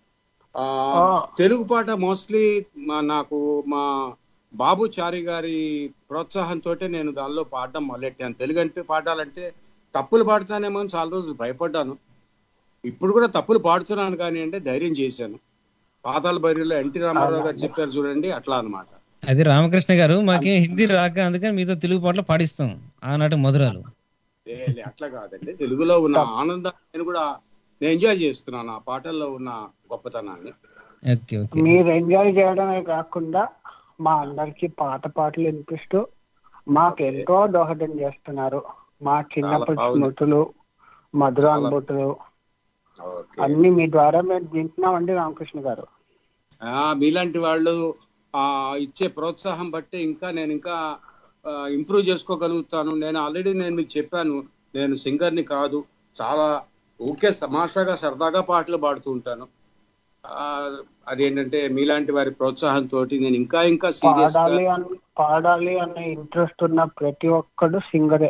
ఆ ఆ. తెలుగు పాట మోస్ట్లీ మా నాకు మా బాబు చారి గారి ప్రోత్సాహంతో నేను దానిలో పాడడం మొదలెట్టాను తెలుగు అంటే పాడాలంటే తప్పులు పాడతానేమో అని చాలా రోజులు భయపడ్డాను ఇప్పుడు కూడా తప్పులు పాడుతున్నాను కానీ అంటే ధైర్యం చేశాను పాతాల బరిలో ఎన్టీ రామారావు గారు చెప్పారు చూడండి అట్లా అన్నమాట అది రామకృష్ణ గారు మాకేం హిందీ రాక అందుకని మీతో తెలుగు పాటలు పాడిస్తాం ఆనాటి మధురాలు లే, లే, అట్లా కాదండి తెలుగులో ఉన్న ఆనందం నేను కూడా నేను ఎంజాయ్ చేస్తున్నాను ఆ పాటల్లో ఉన్న గొప్పతనాన్ని ఓకే ఓకే మీరు ఎంజాయ్ చేయడమే కాకుండా మా అందరికి పాత పాటలు వినిపిస్తూ మాకు ఎంతో దోహదం చేస్తున్నారు మా చిన్నప్పటి బాగుంది. స్మృతులు మధుర చాలా- అనుభూతులు ఓకే. అన్ని మీ ద్వారా మేము వింటున్నామండి రామకృష్ణ గారు ఆ, మీలాంటి వాళ్ళు ఆ ఇచ్చే ప్రోత్సాహం బట్టి ఇంకా నేను ఇంకా ఇంప్రూవ్ చేసుకోగలుగుతాను నేను ఆల్రెడీ నేను మీకు చెప్పాను నేను సింగర్ని కాదు చాలా ఊకే తమాషాగా సరదాగా పాటలు పాడుతూ ఉంటాను ఆ, అదేంటంటే మీలాంటి వారి ప్రోత్సాహంతో నేను ఇంకా ఇంకా సీరియస్ పాడాలి అని పాడాలి అనే ఇంట్రెస్ట్ ఉన్న ప్రతి ఒక్కడు సింగరే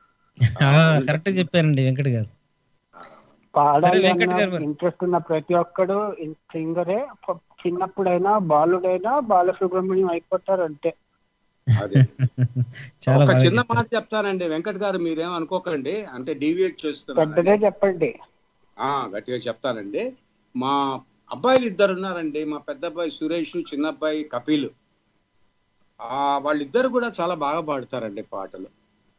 కరెక్ట్ చెప్పారండి వెంకట్ గారు పాడాలి వెంకట్ అన్న గారు మరి. ఇంట్రెస్ట్ ఉన్న ప్రతి ఒక్కడు ఇన్- సింగరే ప- చిన్నప్పుడైనా బాలుడైనా బాలసుబ్రహ్మణ్యం అయిపోతారు అంతే అదే చాలా ఒక బాగా చిన్న చెప్పారు. మాట చెప్తానండి వెంకట్ గారు మీరేం అనుకోకండి అంటే డీవియేట్ చేస్తున్నాను పెద్దగా చెప్పండి ఆ గట్టిగా చెప్తానండి మా అబ్బాయిలు ఇద్దరు ఉన్నారండి మా పెద్ద అబ్బాయి సురేష్ చిన్న అబ్బాయి కపిల్ ఆ వాళ్ళిద్దరు కూడా చాలా బాగా పాడతారండి పాటలు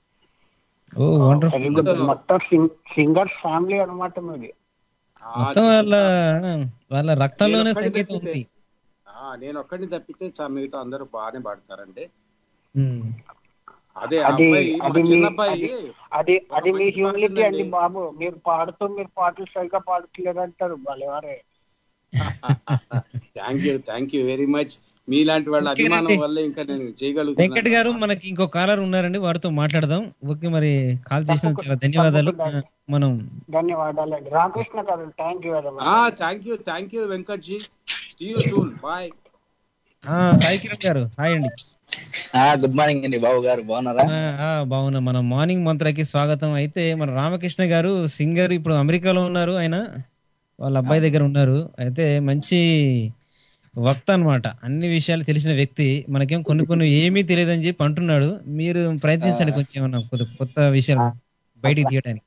ఓ వండర్ఫుల్ మొత్తం సింగర్ ఫ్యామిలీ అన్నమాట మీది ఆ, మొత్తం వాళ్ళ వాళ్ళ రక్తంలోనే నేను ఒక్కడిని సంగీతం తప్పితే- ఉంది ఆ, నేను ఒక్కడిని తప్పితే చా- మిగతా అందరూ బాగానే పాడతారండి ఉమ్. అదే ఆ అది అబ్బాయి మా అది మీ చిన్న అబ్బాయి అది అది అది మీ మంచి హ్యూమిలిటీ పాట అండి ఉందండి. బాబు మీరు పాడుతూ మీరు పాటలు సరిగ్గా పాడట్లేదు అంటారు వాళ్ళెవరే thank you thank you very much మీలాంటి వాళ్ళ ఓకేనండి. అభిమానం వల్ల ఇంకా నేను వెంకట్ చేయగలుగుతున్నాను గారు మనకి ఇంకో కాలర్ ఉన్నారండి వారితో మాట్లాడదాం ఓకే మరి కాల్ చేసినందుకు చాలా ధన్యవాదాలు తప్పకుండా. మనం ధన్యవాదాలండి రామకృష్ణ గారు థ్యాంక్ యూ వెరీ ఆ much thank you thank you Venkat ji see you soon bye ఆ, సాయి కిరణ్ గారు హాయ్ అండి గుడ్ మార్నింగ్ అండి బాబు గారు బాగున్నారా ఆ, ఆ, బాగున్నా మన మార్నింగ్ మంత్రకి స్వాగతం అయితే మన రామకృష్ణ గారు సింగర్ ఇప్పుడు అమెరికాలో ఉన్నారు ఆయన వాళ్ళ అబ్బాయి దగ్గర ఉన్నారు అయితే మంచి వక్త అన్నమాట అన్ని విషయాలు తెలిసిన వ్యక్తి మనకేం కొన్ని కొన్ని ఏమీ తెలియదని చెప్పి అంటున్నాడు మీరు ప్రయత్నించండి కొంచెం ఏమన్నా కొత్త కొత్త విషయాలు బయటికి తీయడానికి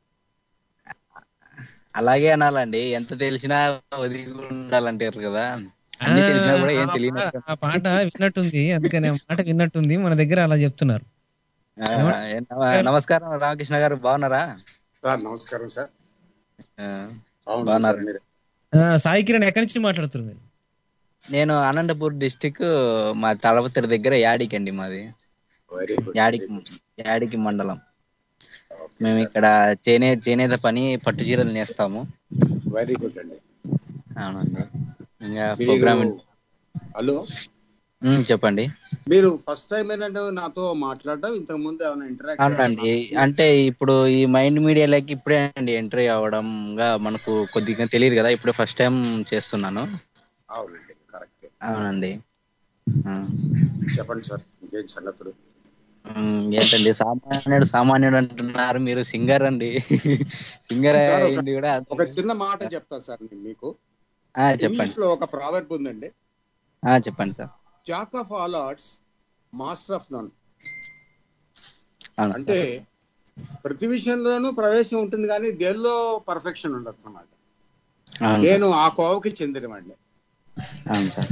అలాగే అనాలండి ఎంత తెలిసినా ఒదిగి ఉండాలంటారు కదా అన్ని తెలిసినా కూడా ఏం ఆ, తెలియదు ఆ, ఆ పాట విన్నట్టుంది అందుకని ఆ మాట విన్నట్టుంది మన దగ్గర అలా చెప్తున్నారు నమస్కారం రామకృష్ణ గారు బాగున్నారా సార్ నమస్కారం సార్ ఆ, అవును బాగున్నారు సార్ మీరు ఆ, సాయి కిరణ్ ఎక్కడి నుంచి మాట్లాడుతున్నారు మీరు నేను అనంతపూర్ డిస్టిక్ మా తలపతిరి దగ్గర యాడికి అండి మాది వెరీ గుడ్ యాడికి యాడికి మండలం మేము ఇక్కడ చేనే చేనేత పని పట్టు చీరలు నేస్తాము వెరీ గుడ్ అండి అవునండి ఇంకా మీరు- ప్రోగ్రామ్ హలో చెప్పండి మీరు ఫస్ట్ టైం ఏంటంటే నాతో మాట్లాడడం ఇంతకు ముందు ఏమైనా ఇంటరాక్ట్ అవునండి అంటే ఇప్పుడు ఈ మైండ్ మీడియాలోకి ఇప్పుడే అండి ఎంట్రీ అవ్వడంగా మనకు కొద్దిగా తెలియదు కదా ఇప్పుడే ఫస్ట్ టైం చేస్తున్నాను అవునండి కరెక్ట్ అవునండి ఆ. చెప్పండి సార్ ఇంకేంటి సంగతులు ఉమ్, ఏంటండి సామాన్యుడు సామాన్యుడు అంటున్నారు మీరు సింగర్ అండి సింగర్ సార్, ఒక- అయింది కూడా ఒక చిన్న మాట చెప్తా సార్ నేను మీకు ఆ, చెప్పండి ఇంగ్లీష్ లో ఒక ప్రావర్బ్ ఉందండి ఆ, చెప్పండి sir jack of all arts master of none అవును అంటే ప్రతి విషయంలోనూ ప్రవేశం ఉంటుంది కానీ దేనిలో పర్ఫెక్షన్ ఉండదు అన్నమాట అవును నేను ఆ కోవకి చెందినవాడిని అవును సార్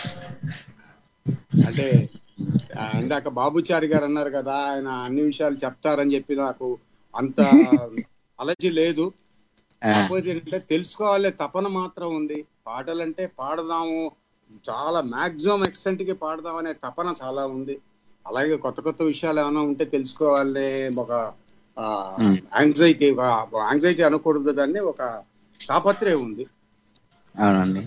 అంటే ఆ, ఇందాక బాబుచారి గారు అన్నారు కదా ఆయన అన్ని విషయాలు చెప్తారని చెప్పి నాకు అంత అలర్జీ లేదు ఆ, కాకపోతే ఏంటంటే తెలుసుకోవాలే తపన మాత్రం ఉంది పాటలంటే పాడదాము చాలా మాక్సిమం ఎక్స్టెంట్ కి పాడదాం అనే తపన చాలా ఉంది అలాగే కొత్త కొత్త విషయాలు ఏమైనా ఉంటే తెలుసుకోవాలి ఒక యాంగ్జైటీ ఒక యాంగ్జైటీ అనకూడదు దాన్ని ఒక తాపత్రయం ఉంది అవునండి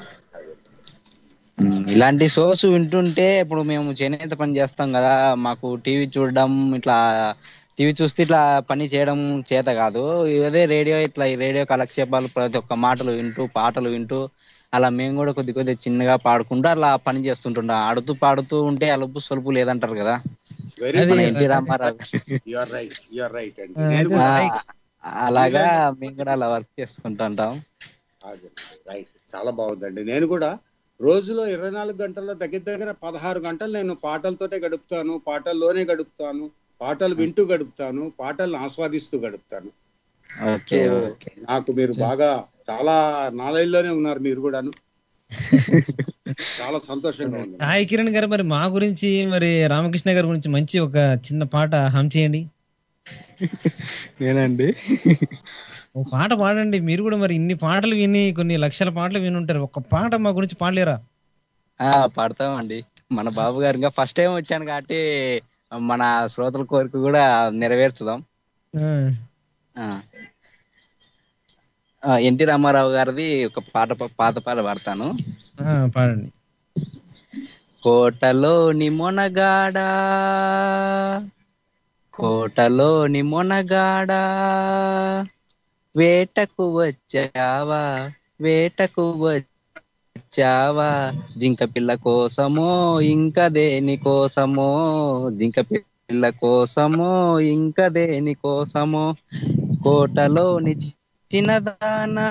ఉమ్, ఇలాంటి షోస్ వింటుంటే ఇప్పుడు మేము చేనేత పని చేస్తాం కదా మాకు టీవీ చూడడం ఇట్లా టీవీ చూస్తే ఇట్లా పని చేయడం చేత కాదు అదే రేడియో ఇట్లా ఈ రేడియో కాలక్షేపాలు ప్రతి ఒక్క మాటలు వింటూ పాటలు వింటూ అలా మేము కూడా కొద్ది కొద్ది చిన్నగా పాడుకుంటూ అలా పని చేస్తుంటుంటాం ఆడుతూ పాడుతూ ఉంటే అలుపు సొలుపు లేదంటారు కదా వెరీ మన good NT Rama Rao you're right you're right అండి ఆ, నేను అదే కూడా right. అలాగా మేము కూడా అలా వర్క్ చేసుకుంటుంటాం రైట్ చాలా బాగుందండి నేను కూడా రోజులో ఇరవై నాలుగు గంటల్లో దగ్గర దగ్గర పదహారు గంటలు నేను పాటలతోటే గడుపుతాను పాటల్లోనే గడుపుతాను పాటలు వింటూ గడుపుతాను పాటలను ఆస్వాదిస్తూ గడుపుతాను ఓకే So, ఓకే నాకు మీరు బాగా చాలా నాలెడ్జ్ లోనే ఉన్నారు మీరు కూడాను చాలా సంతోషంగా ఉంది సాయి కిరణ్ గారు మరి మా గురించి మరి రామకృష్ణ గారి గురించి మంచి ఒక చిన్న పాట హమ్ చేయండి నేనండి ఒక పాట పాడండి మీరు కూడా మరి ఇన్ని పాటలు విని కొన్ని లక్షల పాటలు విని ఉంటారు ఒక పాట మా గురించి పాడలేరా ఆ పాడతామండి మన బాబు గారు ఇంకా ఫస్ట్ టైం వచ్చాను కాబట్టి మన శ్రోతల కోరిక కూడా నెరవేర్చుదాం ఆ, ఆ, ఎన్టీ రామారావు గారిది ఒక పాట పాత పాట పాడతాను ఆ, పాడండి కోటలోని మొనగాడా కోటలోని మొనగాడా వేటకు వచ్చావా వేటకు వచ్చావా జింక పిల్ల కోసమో ఇంకా దేని కోసమో జింక పిల్ల కోసమో ఇంకా దేని కోసమో కోటలోని చిన్నదానా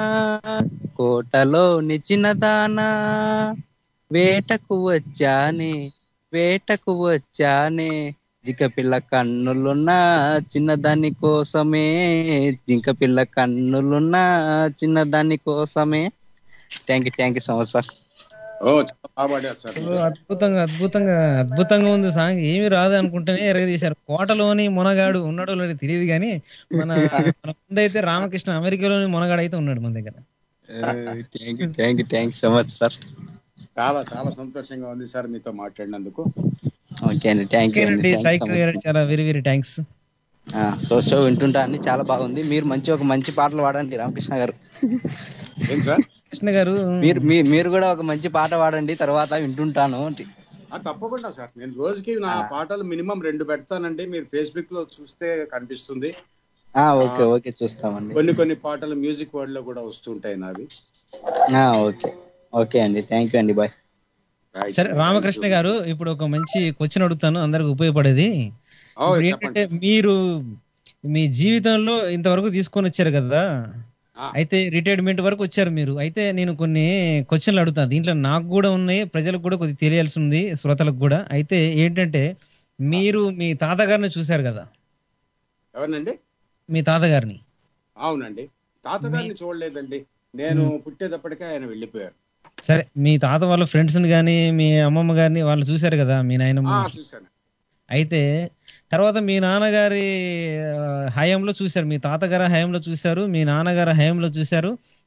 కోటలోని చిన్నదానా వేటకు వచ్చానే వేటకు వచ్చానే జింక పిల్ల కన్నులున్న చిన్నదాని కోసమే జింక పిల్ల కన్నులున్న చిన్నదాని కోసమే thank you thank you so much sir ఓ చాలా బాగా పాడారు సార్ ఓ, అద్భుతంగా అద్భుతంగా అద్భుతంగా ఉంది సాంగ్ ఏమి రాదు అనుకుంటేనే ఎరగదీశారు కోటలోని మునగాడు ఉన్నాడో లేదో తెలియదు కానీ మన మన ముందైతే రామకృష్ణ అమెరికాలోని మునగాడు అయితే ఉన్నాడు మన దగ్గర thank you thank you thank you so much sir చాలా చాలా సంతోషంగా ఉంది సార్ మీతో మాట్లాడినందుకు ఓకే అండి థ్యాంక్ యూ ఓకేనండి సైకిల్ గారు చాలా very very thanks so show వింటుంటా అండి చాలా బాగుంది మీరు మంచి ఒక మంచి పాటలు పాడండి రామకృష్ణ గారు ఏం సార్ కృష్ణ గారు మీరు మీ- మీరు కూడా ఒక మంచి పాట పాడండి తర్వాత వింటుంటాను ఆ, తప్పకుండా సార్ నేను రోజుకి నా పాటలు మినిమం రెండు పెడతానండి మీరు ఫేస్బుక్ లో చూస్తే కనిపిస్తుంది ఆ, ఓకే ఓకే చూస్తామండి కొన్ని కొన్ని పాటలు మ్యూజిక్ వరల్డ్ లో కూడా వస్తుంటాయి నావి ఆ, ఓకే ఓకే అండి థ్యాంక్ యూ అండి బాయ్ Right. సరే రామకృష్ణ గారు ఇప్పుడు ఒక మంచి క్వశ్చన్ అడుగుతాను అందరికి ఉపయోగపడేది ఓ, ఇప్పుడు చెప్పండి ఏంటంటే మీరు మీ జీవితంలో ఇంతవరకు తీసుకొని వచ్చారు కదా ఆ. అయితే రిటైర్మెంట్ వరకు వచ్చారు మీరు అయితే నేను కొన్ని క్వశ్చన్లు అడుగుతాను దీంట్లో నాకు కూడా ఉన్నాయి ప్రజలకు కూడా కొద్దిగా తెలియాల్సి ఉంది శ్రోతలకు కూడా అయితే ఏంటంటే మీరు మీ తాతగారిని చూశారు కదా ఎవరినండి మీ తాతగారిని అవునండి తాతగారిని చూడలేదండి నేను పుట్టేటప్పటికే ఆయన వెళ్ళిపోయారు సరే మీ తాత వాళ్ళ ఫ్రెండ్స్ ని కానీ మీ అమ్మమ్మ గారిని వాళ్ళు చూశారు కదా మీ నాయనమ్మ ఆ, చూశాను అయితే తర్వాత మీ నాన్నగారి ఆ, హయాంలో చూశారు మీ తాతగారి హయాంలో చూశారు మీ నాన్నగారి హయాంలో చూశారు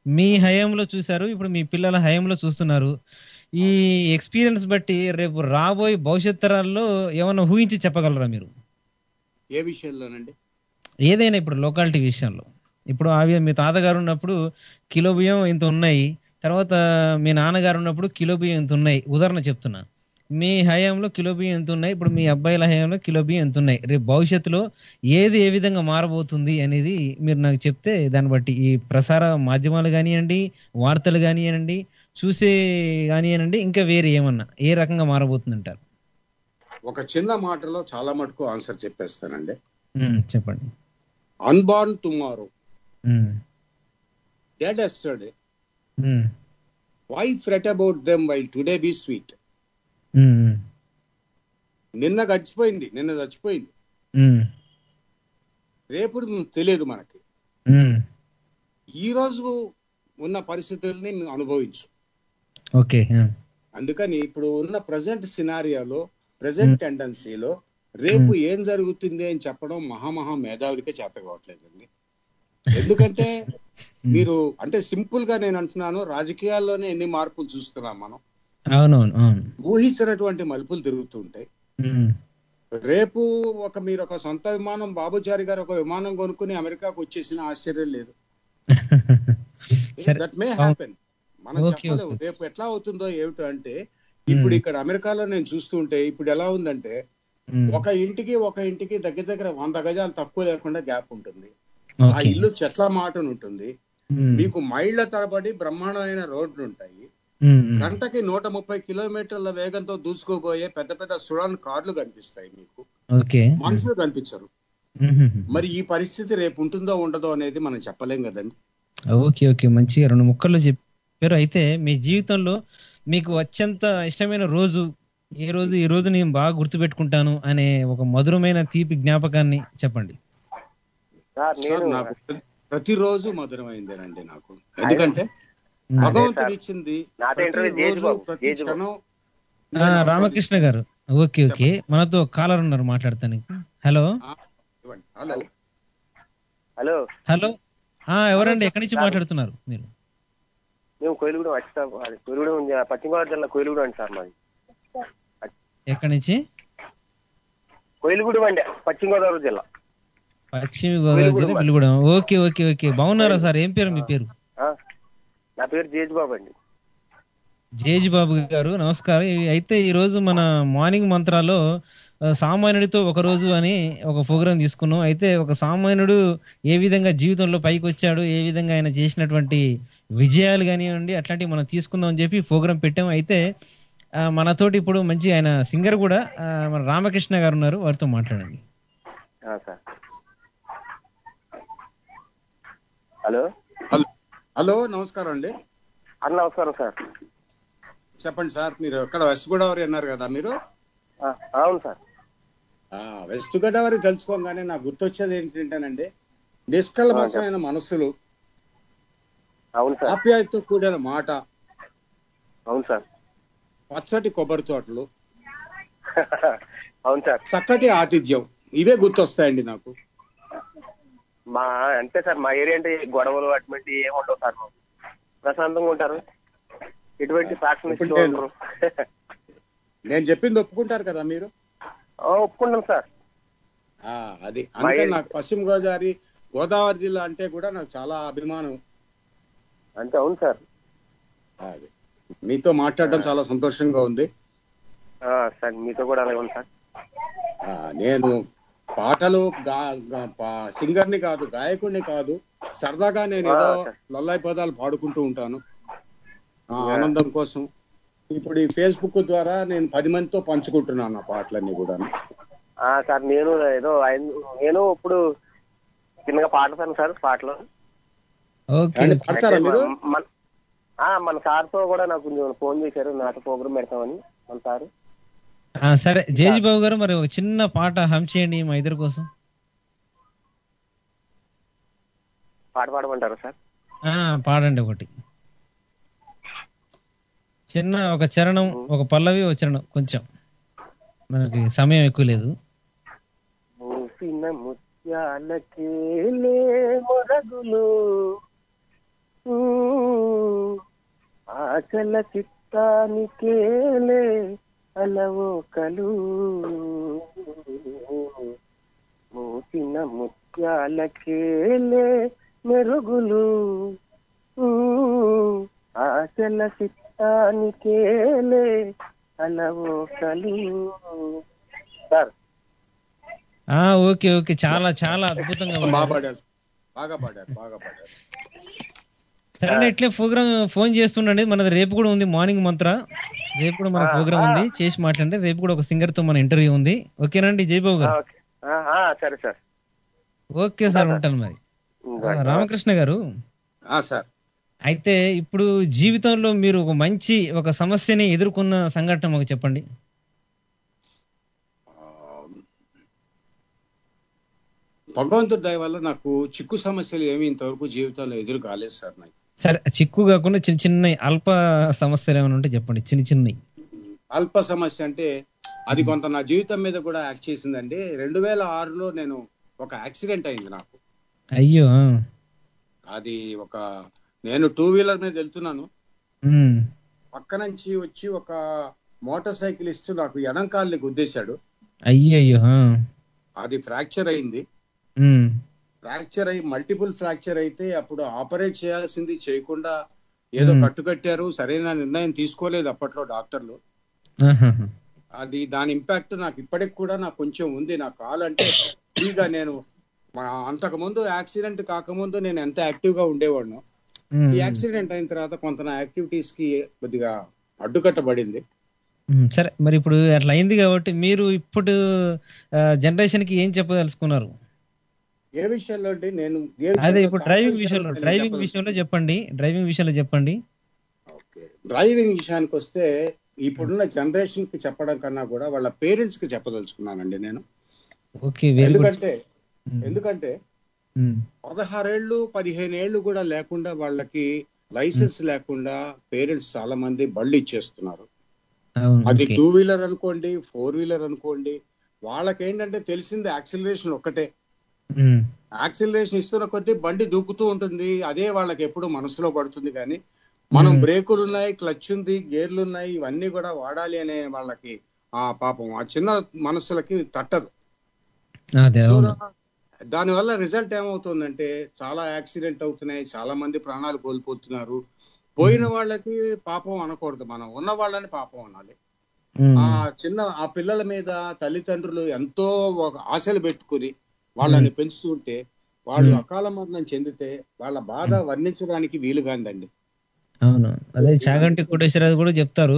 మీ హయాంలో చూశారు ఇప్పుడు మీ పిల్లల హయాంలో చూస్తున్నారు ఈ ఎక్స్పీరియన్స్ బట్టి రేపు రాబోయే భవిష్యత్ తరాల్లో ఏమన్నా ఊహించి చెప్పగలరా మీరు ఏ విషయంలోనండి ఏదైనా ఇప్పుడు లోకాలిటీ విషయంలో ఇప్పుడు అవి మీ తాతగారు ఉన్నప్పుడు కిలో బియ్యం ఇంత ఉన్నాయి తర్వాత మీ నాన్నగారు ఉన్నప్పుడు కిలో బియ్యం ఇంత ఉన్నాయి ఉదాహరణ చెప్తున్నా మీ హయాంలో కిలో బియ్యం ఎంత ఉన్నాయి ఇప్పుడు మీ అబ్బాయిల హయాంలో కిలో బియ్యం ఎంత ఉన్నాయి రేపు భవిష్యత్తులో ఏది ఏ విధంగా మారబోతుంది అనేది మీరు నాకు చెప్తే దాన్ని బట్టి ఈ ప్రసార మాధ్యమాలు కానివ్వండి వార్తలు కానివ్వండి చూసే కానివ్వండి ఇంకా వేరే ఏమన్నా ఏ రకంగా మారబోతుంది అంటారు ఒక చిన్న మాటలో చాలా మటుకు ఆన్సర్ చెప్పేస్తానండి ఉమ్, చెప్పండి unborn tomorrow um, dead yesterday um, why fret about them while today be sweet um, um, నిన్న గడిచిపోయింది నిన్న చచ్చిపోయింది ఉమ్, రేపు తెలియదు మనకి ఉమ్. ఈ రోజు ఉన్న పరిస్థితుల్ని నువ్వు అనుభవించు ఓకే ఆ. అందుకని ఇప్పుడు ఉన్న ప్రజెంట్ సినారియాలో ప్రజెంట్ టెండెన్సీలో రేపు ఏం జరుగుతుంది అని చెప్పడం మహామహా మేధావులకే చేత కావట్లేదండి ఎందుకంటే మీరు అంటే సింపుల్ గా నేను అంటున్నాను రాజకీయాల్లోనే ఎన్ని మార్పులు చూస్తున్నాం మనం అవునవును అవును ఊహించినటువంటి మలుపులు తిరుగుతుంటాయి ఉమ్, రేపు ఒక మీరు ఒక సొంత విమానం బాబుచారి గారు ఒక విమానం కొనుక్కుని అమెరికాకు వచ్చేసిన ఆశ్చర్యం లేదు సరే. దట్ మే హ్యాపెన్ మనం Okay, చెప్పలేము okay. రేపు ఎట్లా అవుతుందో ఏమిటో అంటే ఇప్పుడు Hmm. ఇక్కడ అమెరికాలో నేను చూస్తుంటే ఇప్పుడు ఎలా ఉందంటే ఉమ్, ఒక ఇంటికి ఒక ఇంటికి దగ్గర దగ్గర వంద గజాలు తక్కువ లేకుండా గ్యాప్ ఉంటుంది ఆ ఓకే ఇల్లు చెట్ల మాటను ఉంటుంది ఉమ్, మీకు మైళ్ళ తరబడి బ్రహ్మాండమైన రోడ్లు ఉంటాయి ఉమ్, ఉమ్, గంటకి నూట ముప్పై కిలోమీటర్ల వేగంతో దూసుకుపోయే పెద్ద పెద్ద సుడాన్ కార్లు కనిపిస్తాయి మీకు ఓకే మనుషులు కనిపించరు ఉమ్, ఉమ్, మరి ఈ పరిస్థితి రేపు ఉంటుందో ఉండదో అనేది మనం చెప్పలేం కదండి ఓకే ఓకే మంచిగా రెండు ముక్కల్లో చెప్పారు అయితే మీ జీవితంలో మీకు అత్యంత ఇష్టమైన రోజు ఏ రోజు ఈ రోజు నేను బాగా గుర్తుపెట్టుకుంటాను అనే ఒక మధురమైన తీపి జ్ఞాపకాన్ని చెప్పండి సార్ సార్ నేను నాకు ప్రతిరోజు మధురమైందేనండి నాకు ఎందుకంటే ఉమ్. భగవంతుడు ఇచ్చింది నాతో ఇంటర్వ్యూ ప్రతిరోజు చేయొచ్చు బాబు, ప్రతి చేయొచ్చు బాబు. క్షణం ఆ, రామకృష్ణ గారు ఓకే ఓకే మనతో కాలర్ ఉన్నారు మాట్లాడతాను హలో ఇవ్వండి. హలో హలో హలో ఆ ఎవరండి ఎక్కడి నుంచి మాట్లాడుతున్నారు మీరు మేము కోయిలగూడెం వచ్చా కోయిలగూడెం ఉంది, పశ్చిమ గోదావరి జిల్లా కోయిలగూడెం అండి సార్ మాది ఎక్కడి నుంచి కోయిలగూడెం అండి పశ్చిమ గోదావరి జిల్లా పశ్చిమ గోదావరి జిల్లా పిలుగుడం ఓకే ఓకే ఓకే బాగున్నారా సార్ ఏం పేరు మీ పేరు ఆ, నా పేరు జేజ్ బాబు అండి జేజీ బాబు గారు నమస్కారం ఇవి అయితే ఈ రోజు మన మార్నింగ్ మంత్రాలో ఆ, సామాన్యుడితో ఒక రోజు అని ఒక ప్రోగ్రాం తీసుకున్నాం అయితే ఒక సామాన్యుడు ఏ విధంగా జీవితంలో పైకి వచ్చాడు ఏ విధంగా ఆయన చేసినటువంటి విజయాలు కానివ్వండి అట్లాంటివి మనం తీసుకుందాం అని చెప్పి ప్రోగ్రాం పెట్టాం అయితే ఆ, మనతోటి ఇప్పుడు మంచి ఆయన సింగర్ కూడా ఆ, మన రామకృష్ణ గారు ఉన్నారు వారితో మాట్లాడండి ఆ, సార్ హలో హలో హలో నమస్కారం అండి అన్న నమస్కారం సార్ చెప్పండి సార్ మీరు ఎక్కడ వెస్ట్ గోదావరి అన్నారు కదా మీరు ఆ, అవును సార్ ఆ, వెస్ట్ గోదావరి తెలుసుకోగానే నాకు గుర్తొచ్చేది ఏంటంటేనండి నిష్కల్మషమైన మనస్సులు అవును సార్ ఆప్యాయతతో కూడిన మాట అవును సార్ పచ్చటి కొబ్బరి తోటలు అవును సార్ చక్కటి ఆతిథ్యం ఇవే గుర్తొస్తాయండి నాకు మా అంతే సార్ మా ఏరియా అంటే గొడవలు అటువంటి ఏమి ఉండవు సార్ మాకు. ప్రశాంతంగా ఉంటారు ఎటువంటి సాక్షి ఇప్పుడు నేను- నేను చెప్పింది ఒప్పుకుంటారు కదా మీరు ఒప్పుకుంటాం సార్ ఆ, అది అందుకని నాకు పశ్చిమ గోదావరి గోదావరి జిల్లా అంటే కూడా నాకు చాలా అభిమానం అంతే అవును సార్ అది మీతో మాట్లాడడం చాలా సంతోషంగా ఉంది ఆ, సార్ మీతో కూడా అలాగే ఉంది సార్ ఆ, నేను పాటలు గా- గా- పా- సింగర్ని కాదు గాయకుడిని కాదు సరదాగా నేను ఏదో ఆ, సరే. లొల్లాయి పదాలు పాడుకుంటూ ఉంటాను ఆ, ఆనందం కోసం ఇప్పుడు ఈ ఫేస్బుక్ ద్వారా నేను పది మందితో పంచుకుంటున్నాను నా పాటలన్నీ కూడా ఆ, సార్ నేను ఏదో ఆయన- నేను ఇప్పుడు చిన్నగా పాడతాను సార్ పాటలు ఓకే ఏమండి, పాడతారా అయితే మీరు మన- మన- ఆ, మన సార్తో కూడా నాకు కొంచెం ఫోన్ చేశారు నాతో ప్రోగ్రామ్ పెడతామని మన సార్ ఆ, సరే జేజీ బాబు గారు మరి ఒక చిన్న పాట హమ్ చేయండి మా ఇద్దరి కోసం పాట పాడమంటారా సార్ ఆ పాడండి ఒకటి చిన్న ఒక చరణం ఒక పల్లవి ఒక చరణం కొంచెం మనకి సమయం ఎక్కువ లేదు మూసిన ముత్యాలకేలే మొరగులు ఆచల చిత్తానికేలే అలవోకలు మూసిన ముత్యాలకేలే మెరుగులు ఆచల చిత్తానికేలే అలవోకలు సార్ ఆ ఓకే ఓకే చాలా చాలా అద్భుతంగా బాగా పాడారు. పాడారు బాగా పాడారు బాగా పాడారు సరే ఇట్లే ప్రోగ్రామ్ ఫోన్ చేస్తుండండి మనది రేపు కూడా ఉంది మార్నింగ్ మంత్ర రేపు కూడా మన ఆ, ప్రోగ్రామ్ ఆ. ఉంది చేసి మాట్లాడండి రేపు కూడా ఒక సింగర్ తో మన ఇంటర్వ్యూ ఉంది ఓకేనండి జయబాబు గారు ఓకే ఆ, ఆ, సరే సార్ ఓకే సార్ ఉంటాను మరి ఆ, రామకృష్ణ గారు ఆ, సార్ అయితే ఇప్పుడు జీవితంలో మీరు ఒక మంచి ఒక సమస్యని ఎదుర్కొన్న సంఘటన మాకు చెప్పండి భగవంతుడి దయ వల్ల నాకు చిక్కు సమస్యలు ఏమి ఇంతవరకు జీవితంలో ఎదురు కాలేదు సార్ నాకు సరే చిక్కు కాకుండా చిన్న చిన్న అల్ప సమస్యలు ఏమైనా ఉంటే చెప్పండి చిన్న చిన్నవి అల్ప సమస్య అంటే అది కొంత నా జీవితం మీద కూడా యాక్ట్ చేసిందండి రెండు వేల ఆరులో నేను ఒక యాక్సిడెంట్ అయింది నాకు అయ్యో ఆ. అది ఒక నేను టూ వీలర్ మీద వెళ్తున్నాను ఉమ్. పక్క నుంచి వచ్చి ఒక మోటార్ సైకిలిస్ట్ నాకు ఎడం కాల్ని గుద్దేశాడు అయ్యయ్యో ఆ. అది ఫ్రాక్చర్ అయింది ఉమ్. ఫ్రాక్చర్ అయ్యి మల్టిపుల్ ఫ్రాక్చర్ అయితే అప్పుడు ఆపరేట్ చేయాల్సింది చేయకుండా ఏదో Hmm. కట్టుకట్టారు సరైన నిర్ణయం తీసుకోలేదు అప్పట్లో డాక్టర్లు ఆహాహా. అది దాని ఇంపాక్ట్ నాకు ఇప్పటికి కూడా నాకు కొంచెం ఉంది నా కాల్ అంటే ఫ్రీగా నేను మా- అంతకు ముందు యాక్సిడెంట్ కాకముందు నేను ఎంత యాక్టివ్ గా ఉండేవాడిను ఉమ్. ఈ యాక్సిడెంట్ అయిన తర్వాత కొంత నా యాక్టివిటీస్ కి కొద్దిగా అడ్డుకట్టబడింది ఉమ్, సరే మరి ఇప్పుడు అట్లా అయింది కాబట్టి మీరు ఇప్పుడు జనరేషన్ కి ఏం చెప్పదలుచుకున్నారు ఏ విషయంలో అంటే నేను ఏ అదే విషయంలో ఇప్పుడు చాలా డ్రైవింగ్ విషయాలు విషయంలో నేను డ్రైవింగ్ చెప్పదలుచుకున్నాను. విషయంలో చెప్పండి డ్రైవింగ్ విషయంలో చెప్పండి డ్రైవింగ్ విషయానికి వస్తే ఇప్పుడున్న జనరేషన్ కి చెప్పడం కన్నా కూడా వాళ్ళ పేరెంట్స్ కి చెప్పదలుచుకున్నానండి నేను ఓకే వెరీ గుడ్ ఎందుకంటే ఎందుకంటే పదహారేళ్ళు పదిహేను ఏళ్ళు కూడా లేకుండా వాళ్ళకి లైసెన్స్ లేకుండా పేరెంట్స్ చాలా మంది బళ్ళు ఇచ్చేస్తున్నారు అది టూ వీలర్ అనుకోండి ఫోర్ వీలర్ అనుకోండి వాళ్ళకి ఏంటంటే తెలిసింది యాక్సిలరేషన్ ఒక్కటే యాక్సిలరేషన్ ఇస్తున్న కొద్దీ బండి దూకుతూ ఉంటుంది అదే వాళ్ళకి ఎప్పుడు మనసులో పడుతుంది కానీ మనం Hmm. బ్రేకులు ఉన్నాయి క్లచ్ ఉంది గేర్లు ఉన్నాయి ఇవన్నీ కూడా వాడాలి అనే వాళ్ళకి ఆ పాపం ఆ చిన్న మనసులకి తట్టదు అదే సో అవును దాని వల్ల రిజల్ట్ ఏమవుతుందంటే చాలా యాక్సిడెంట్ అవుతున్నాయి చాలా మంది ప్రాణాలు కోల్పోతున్నారు పోయిన వాళ్ళకి పాపం అనకూడదు మనం ఉన్న వాళ్ళని పాపం అనాలి ఉమ్. ఆ చిన్న ఆ పిల్లల మీద తల్లిదండ్రులు ఎంతో ఒక ఆశలు పెట్టుకుని వాళ్ళని పెంచుతుంటే వాళ్ళు మ్మ్. అకాల మరణం చెందితే వాళ్ళ బాధ వర్ణించడానికి వీలుగాందండి అవును అదే చాగంటి కోటేశ్వరరావు కూడా చెప్తారు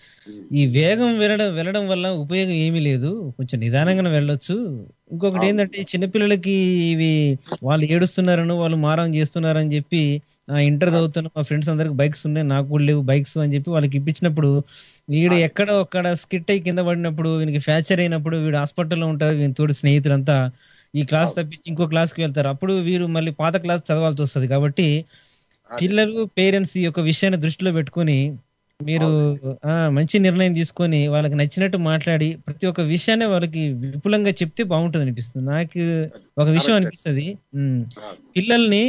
ఈ వేగం వెళ్ళడం వెళ్ళడం వల్ల ఉపయోగం ఏమీ లేదు కొంచెం నిదానంగా వెళ్ళొచ్చు ఇంకొకటి ఏంటంటే ఈ చిన్నపిల్లలకి ఇవి వాళ్ళు ఏడుస్తున్నారని వాళ్ళు మారం చేస్తున్నారని చెప్పి ఆ ఇంటర్ చదువుతున్న మా ఫ్రెండ్స్ అందరికి బైక్స్ ఉన్నాయి నాకు కూడా లేవు బైక్స్ అని చెప్పి వాళ్ళకి ఇప్పించినప్పుడు వీడు ఎక్కడ ఒక్కడ స్కిట్ అయి కింద పడినప్పుడు వీనికి ఫ్రాక్చర్ అయినప్పుడు వీడు హాస్పిటల్లో ఉంటారు వీని తోటి స్నేహితులంతా ఈ క్లాస్ తప్పించి ఇంకో క్లాస్ కి వెళ్తారు అప్పుడు వీరు మళ్ళీ పాత క్లాస్ చదవాల్సి వస్తుంది కాబట్టి పిల్లలు పేరెంట్స్ ఈ యొక్క విషయాన్ని దృష్టిలో పెట్టుకొని మీరు ఆ మంచి నిర్ణయం తీసుకొని వాళ్ళకి నచ్చినట్టు మాట్లాడి ప్రతి ఒక్క విషయాన్ని వాళ్ళకి విపులంగా చెప్తే బాగుంటుంది అనిపిస్తుంది నాకు ఒక విషయం Correct. అనిపిస్తుంది ఉమ్, పిల్లల్ని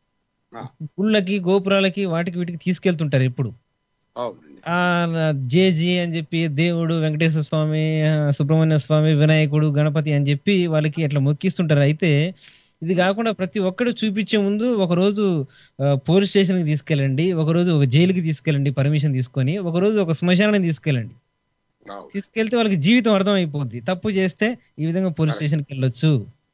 గుళ్ళకి గోపురాలకి వాటికి వీటికి తీసుకెళ్తుంటారు ఎప్పుడు అవునండి ఆ జేజీ అని చెప్పి దేవుడు వెంకటేశ్వర స్వామి ఆ, సుబ్రహ్మణ్య స్వామి వినాయకుడు గణపతి అని చెప్పి వాళ్ళకి అట్లా మొక్కిస్తుంటారు అయితే ఇది కాకుండా ప్రతి ఒక్కరు చూపించే ముందు ఒక రోజు పోలీస్ స్టేషన్ కి తీసుకెళ్ళండి ఒక రోజు ఒక జైలుకి తీసుకెళ్ళండి పర్మిషన్ తీసుకొని ఒక రోజు ఒక శ్మశానానికి తీసుకెళ్ళండి తీసుకెళ్తే వాళ్ళకి జీవితం అర్థం అయిపోద్ది తప్పు చేస్తే ఈ విధంగా పోలీస్ స్టేషన్ కి వెళ్ళొచ్చు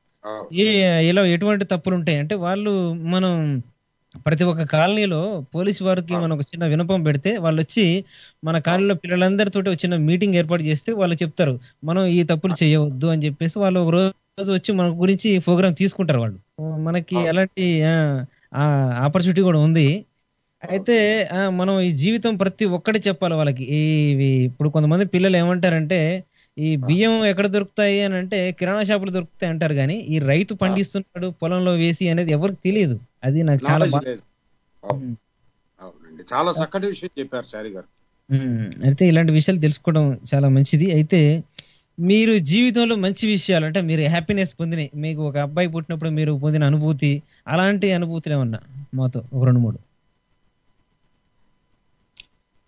ఏ ఇలా ఎటువంటి తప్పులు ఉంటాయి అంటే వాళ్ళు మనం ప్రతి ఒక్క కాలనీలో పోలీసు వారికి మనం ఒక చిన్న వినపం పెడితే వాళ్ళు వచ్చి మన కాలనీలో పిల్లలందరితోటి ఒక చిన్న మీటింగ్ ఏర్పాటు చేస్తే వాళ్ళు చెప్తారు మనం ఈ తప్పులు చేయవద్దు అని చెప్పేసి వాళ్ళు ఒక రోజు వచ్చి మన గురించి ప్రోగ్రామ్ తీసుకుంటారు వాళ్ళు మనకి అలాంటి ఆపర్చునిటీ కూడా ఉంది అయితే ఆ, మనం ఈ జీవితం ప్రతి ఒక్కటి చెప్పాలి వాళ్ళకి ఇవి ఇప్పుడు కొంతమంది పిల్లలు ఏమంటారంటే ఈ బియ్యం ఎక్కడ దొరుకుతాయి అని అంటే కిరాణా షాపులు దొరుకుతాయి అంటారు కానీ ఈ రైతు పండిస్తున్నాడు పొలంలో వేసి అనేది ఎవరికి తెలియదు అది నాకు చాలా నాలెడ్జ్ బాగా లేదు అవును. అవునండి చాలా చక్కటి విషయం చెప్పారు చారి గారు ఉమ్, అయితే ఇలాంటి విషయాలు తెలుసుకోవడం చాలా మంచిది అయితే మీరు జీవితంలో మంచి విషయాలు అంటే మీరు హ్యాపీనెస్ పొందిన మీకు ఒక అబ్బాయి పుట్టినప్పుడు మీరు పొందిన అనుభూతి అలాంటి అనుభూతులు ఏమన్నా మాతో ఒక రెండు మూడు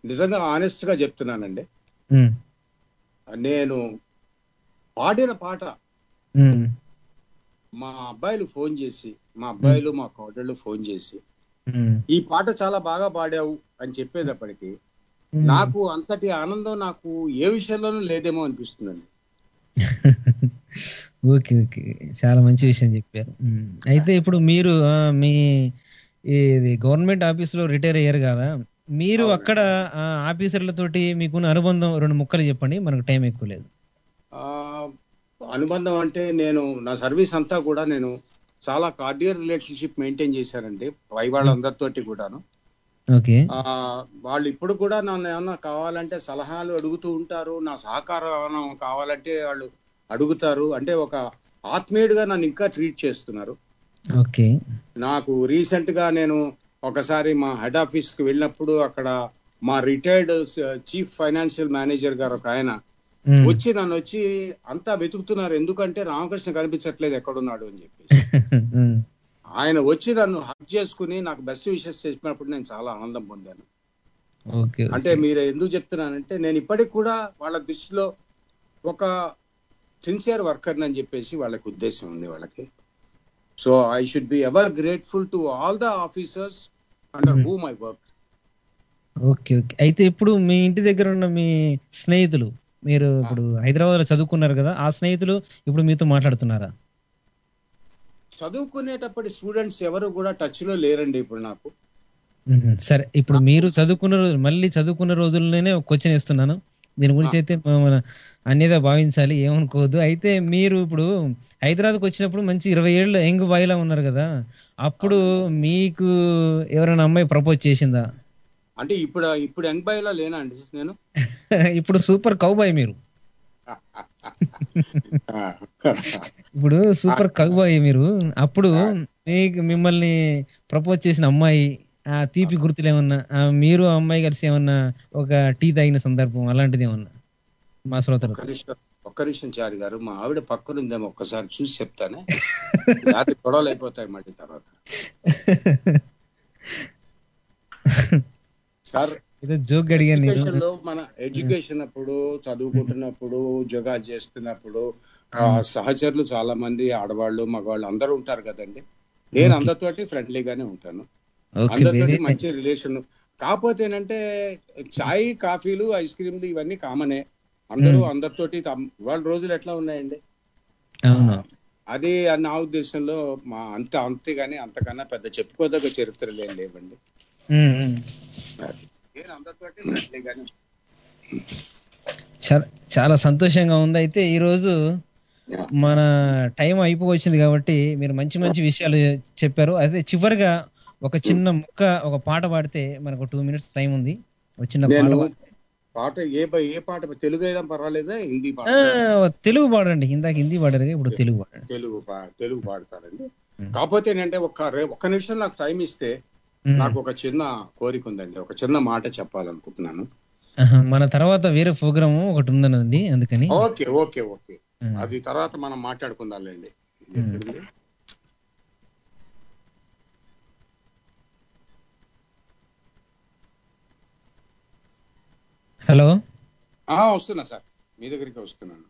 నిజంగా ఆనెస్ట్ గా చెప్తున్నానండి ఉమ్, నేను పాడిన పాట ఉమ్, మా అబ్బాయిలు ఫోన్ చేసి మా అబ్బాయిలు మా కోడళ్ళు ఫోన్ చేసి ఉమ్, ఈ పాట చాలా బాగా పాడావు అని చెప్పేటప్పటికి ఉమ్. నాకు అంతటి ఆనందం నాకు ఏ విషయంలోనూ లేదేమో అనిపిస్తుందండి ఓకే ఓకే చాలా మంచి విషయం చెప్పారు ఉమ్. అయితే ఇప్పుడు మీరు ఆ, మీ ఇది గవర్నమెంట్ ఆఫీస్ లో రిటైర్ అయ్యారు కదా మీరు అక్కడ ఆ, ఆఫీసర్లతోటి మీకున్న అనుబంధం రెండు ముక్కలు చెప్పండి మనకు టైం ఎక్కువ లేదు ఆ, అనుబంధం అంటే నేను నా సర్వీస్ అంతా కూడా నేను చాలా కార్డియర్ రిలేషన్షిప్ మెయింటైన్ చేశానండి పై వాళ్ళందరితోటి కూడాను ఓకే ఆ, వాళ్ళు ఇప్పుడు కూడా నన్ను ఏమన్నా కావాలంటే సలహాలు అడుగుతూ ఉంటారు నా సహకారం ఏమైనా కావాలంటే వాళ్ళు అడుగుతారు అంటే ఒక ఆత్మీయుడిగా నన్ను ఇంకా ట్రీట్ చేస్తున్నారు ఓకే నాకు రీసెంట్ గా నేను ఒకసారి మా హెడ్ ఆఫీస్ కి వెళ్ళినప్పుడు అక్కడ మా రిటైర్డ్ చీఫ్ ఫైనాన్షియల్ మేనేజర్ గారు ఒక ఆయన ఉమ్. వచ్చి నన్ను వచ్చి అంతా వెతుకుతున్నారు ఎందుకంటే రామకృష్ణ కనిపించట్లేదు ఎక్కడున్నాడు అని చెప్పేసి ఉమ్, ఆయన వచ్చి నన్ను హక్ చేసుకుని నాకు బెస్ట్ విషెస్ చెప్పినప్పుడు నేను చాలా ఆనందం పొందాను ఓకే అంటే మీరు ఎందుకు చెప్తున్నానంటే నేను ఇప్పటికి కూడా వాళ్ళ దృష్టిలో ఒక సిన్సియర్ వర్కర్ అని చెప్పేసి వాళ్ళకి ఉద్దేశం ఉంది వాళ్ళకి so I should be ever grateful to all the officers under whom I work okay okay అయితే ఇప్పుడు మీ ఇంటి దగ్గర ఉన్న మీ స్నేహితులు మీరు ఇప్పుడు హైదరాబాద్ లో చదువుకున్నారు కదా ఆ స్నేహితులు ఇప్పుడు మీతో మాట్లాడుతున్నారా చదువుకునేటప్పటి స్టూడెంట్స్ ఎవరు కూడా టచ్ లో లేరండి ఇప్పుడు నాకు మ్మ్. సరే ఇప్పుడు మీరు చదువుకున్న రోజు మళ్ళీ చదువుకున్న రోజుల్లోనే ఒక క్వశ్చన్ ఇస్తున్నాను దీని గురించి అయితే మన అన్యదా భావించాలి ఏమనుకోవద్దు అయితే మీరు ఇప్పుడు హైదరాబాద్కి వచ్చినప్పుడు మంచి ఇరవై ఏళ్ళు యంగ్ బాయ్ లా ఉన్నారు కదా అప్పుడు మీకు ఎవరైనా అమ్మాయి ప్రపోజ్ చేసిందా అంటే ఇప్పుడు ఇప్పుడు యంగ్ బాయ్ లా లేనా అండి నేను ఇప్పుడు సూపర్ కౌబాయ్ మీరు ఇప్పుడు సూపర్ కౌబాయ్ మీరు అప్పుడు మీకు మిమ్మల్ని ప్రపోజ్ చేసిన అమ్మాయి ఆ తీపి గుర్తులు ఏమన్నా ఆ మీరు ఆ అమ్మాయి కలిసి ఏమన్నా ఒక టీ తాగిన సందర్భం అలాంటిది ఏమన్నా మా శ్రోతలు ఒక్క నిమిషం ఒక్క నిమిషం చారి గారు మా ఆవిడ పక్కన ఉందేమో ఒక్కసారి చూసి చెప్తానే రాత్రి గొడవలు అయిపోతాయి మళ్ళీ తర్వాత సార్ ఏదో జోక్ అడిగాను నేను ఎడ్యుకేషన్ లో మన ఎడ్యుకేషన్ అప్పుడు చదువుకుంటున్నప్పుడు ఉద్యోగాలు చేస్తున్నప్పుడు ఆ, సహచరులు చాలా మంది ఆడవాళ్ళు మగవాళ్ళు అందరూ ఉంటారు కదండి నేను అందరితోటి ఫ్రెండ్లీగానే ఉంటాను ఓకే అందరితోటి వెరీ మంచి రిలేషన్ కాకపోతే ఏంటంటే చాయ్ కాఫీలు ఐస్ క్రీమ్లు ఇవన్నీ కామనే అందరూ అందరితోటి తమ్- వాళ్ళ రోజులు ఎట్లా ఉన్నాయండి అవును అది నా ఉద్దేశంలో మా అంత అంతే గానీ అంతకన్నా పెద్ద చెప్పుకోదగ్గ చరిత్రలు ఏం లేవండి ఉమ్, ఉమ్. నేను అందరితోటి ఫ్రెండ్లీగానే చాలా చాలా సంతోషంగా ఉంది అయితే ఈ రోజు మన టైం అయిపోవచ్చింది కాబట్టి మీరు మంచి మంచి విషయాలు చెప్పారు అయితే చివరిగా ఒక చిన్న ముక్క ఒక పాట పాడితే మనకు టూ మినిట్స్ టైం ఉంది ఒక చిన్న పాట నేను పాడి- పాట ఏ ప- ఏ పాట తెలుగు అయినా పర్వాలేదా హిందీ పాట ఆ, తెలుగు పాడండి ఇందాక హిందీ పాడారు ఇప్పుడు తెలుగు పాడండి తెలుగు పా- తెలుగు పాడతారండి కాకపోతే ఏంటంటే ఒక రే- ఒక్క నిమిషం నాకు టైం ఇస్తే మ్మ్. నాకు ఒక చిన్న కోరిక ఉందండి ఒక చిన్న మాట చెప్పాలనుకుంటున్నాను ఆహా, మన తర్వాత వేరే ప్రోగ్రామ్ ఒకటి ఉందన్నది అందుకని ఓకే ఓకే ఓకే అది తర్వాత మనం మాట్లాడుకుందాంలేండి ఇది ఎక్కడుంది? హలో ఆ, వస్తున్నా సార్ మీ దగ్గరికి వస్తున్నాను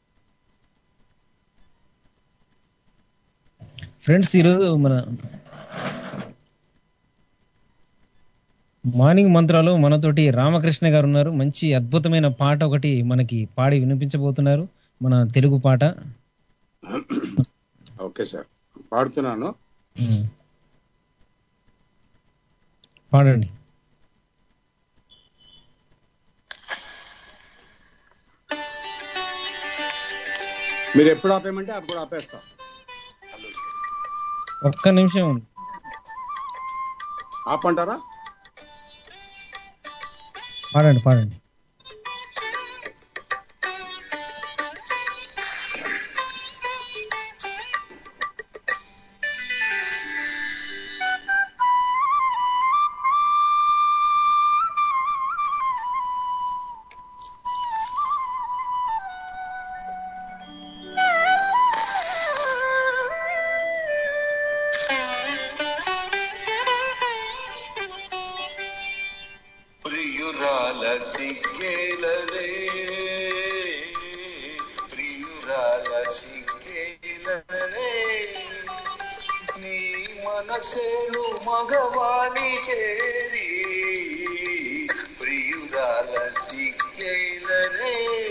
ఫ్రెండ్స్ ఈరోజు మన మార్నింగ్ మంత్రాలు మనతోటి రామకృష్ణ గారు ఉన్నారు మంచి అద్భుతమైన పాట ఒకటి మనకి పాడి వినిపించబోతున్నారు మన తెలుగు పాట ఓకే సార్ పాడుతున్నాను ఉమ్. పాడండి మీరు ఎప్పుడు ఆపేయమంటే అప్పుడు ఆపేస్తా ఒక్క నిమిషం ఆపంటారా పాడండి పాడండి ప్రియురాలి సిగ్గేలలే ప్రియురాల సిగ్గేలలే నీ మనసేను మగవాణి చేరి ప్రియురాల సిగ్గేలలే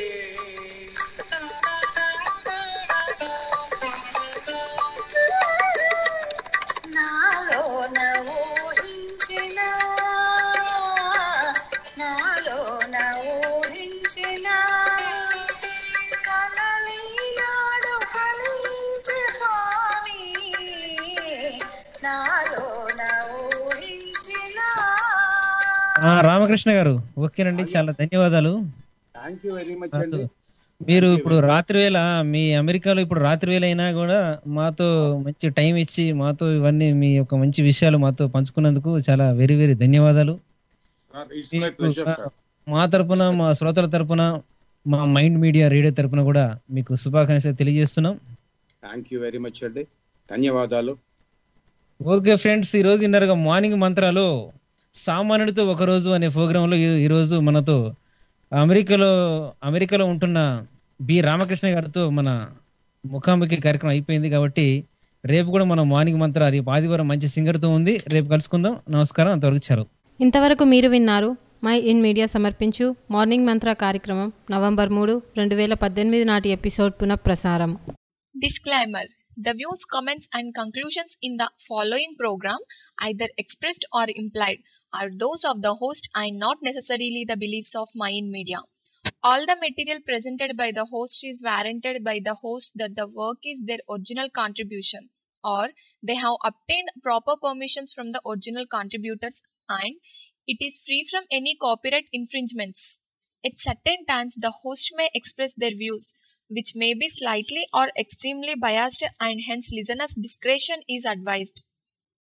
నాలోన ఊహించిన నాలోన ఊహించిన కలలీనాడు ఫలించే స్వామి నాలోన ఊహించిన ఆ, రామకృష్ణ గారు ఓకేనండి చాలా ధన్యవాదాలు థ్యాంక్ యూ వెరీ మచ్ అండి మీరు ఇప్పుడు రాత్రి వేళ మీ అమెరికాలో ఇప్పుడు రాత్రి వేళ అయినా కూడా మాతో మంచి టైం ఇచ్చి మాతో ఇవన్నీ మీ యొక్క మంచి విషయాలు మాతో పంచుకున్నందుకు చాలా వెరీ వెరీ ధన్యవాదాలు ఇట్స్ మై ప్లెజర్ సార్ మా తరపున మా శ్రోతల తరపున మా మైండ్ మీడియా రేడియో తరపున కూడా మీకు శుభాకాంక్షలు తెలియజేస్తున్నాం థ్యాంక్ యూ వెరీ మచ్ అండి ధన్యవాదాలు ఓకే ఫ్రెండ్స్ ఈ రోజు ఇన్నరగా మార్నింగ్ మంత్రాలు సామాన్యుడితో ఒక రోజు అనే ప్రోగ్రామ్ లో ఈ- ఈ రోజు మనతో అమెరికాలో అమెరికాలో ఉంటున్న బి రామకృష్ణ గారితో మన ముఖాముఖి కార్యక్రమం అయిపోయింది కాబట్టి రేపు కూడా మనం మార్నింగ్ మంత్ర రేపు ఆదివారం మంచి సింగర్ తో ఉంది రేపు కలుసుకుందాం నమస్కారం అంతవరకు చాలు ఇంతవరకు మీరు విన్నారు మై ఇన్ మీడియా సమర్పించు మార్నింగ్ మంత్ర కార్యక్రమం నవంబర్ మూడు రెండు వేల పద్దెనిమిది నాటి ఎపిసోడ్ పునఃప్రసారం Disclaimer The views, comments, and conclusions in the following program, either expressed or implied, are those of the host and not necessarily the beliefs of Mayan Media. All the material presented by the host is warranted by the host that the work is their original contribution or they have obtained proper permissions from the original contributors and it is free from any copyright infringements. At certain times, the host may express their views, which may be slightly or extremely biased, and hence listeners' discretion is advised.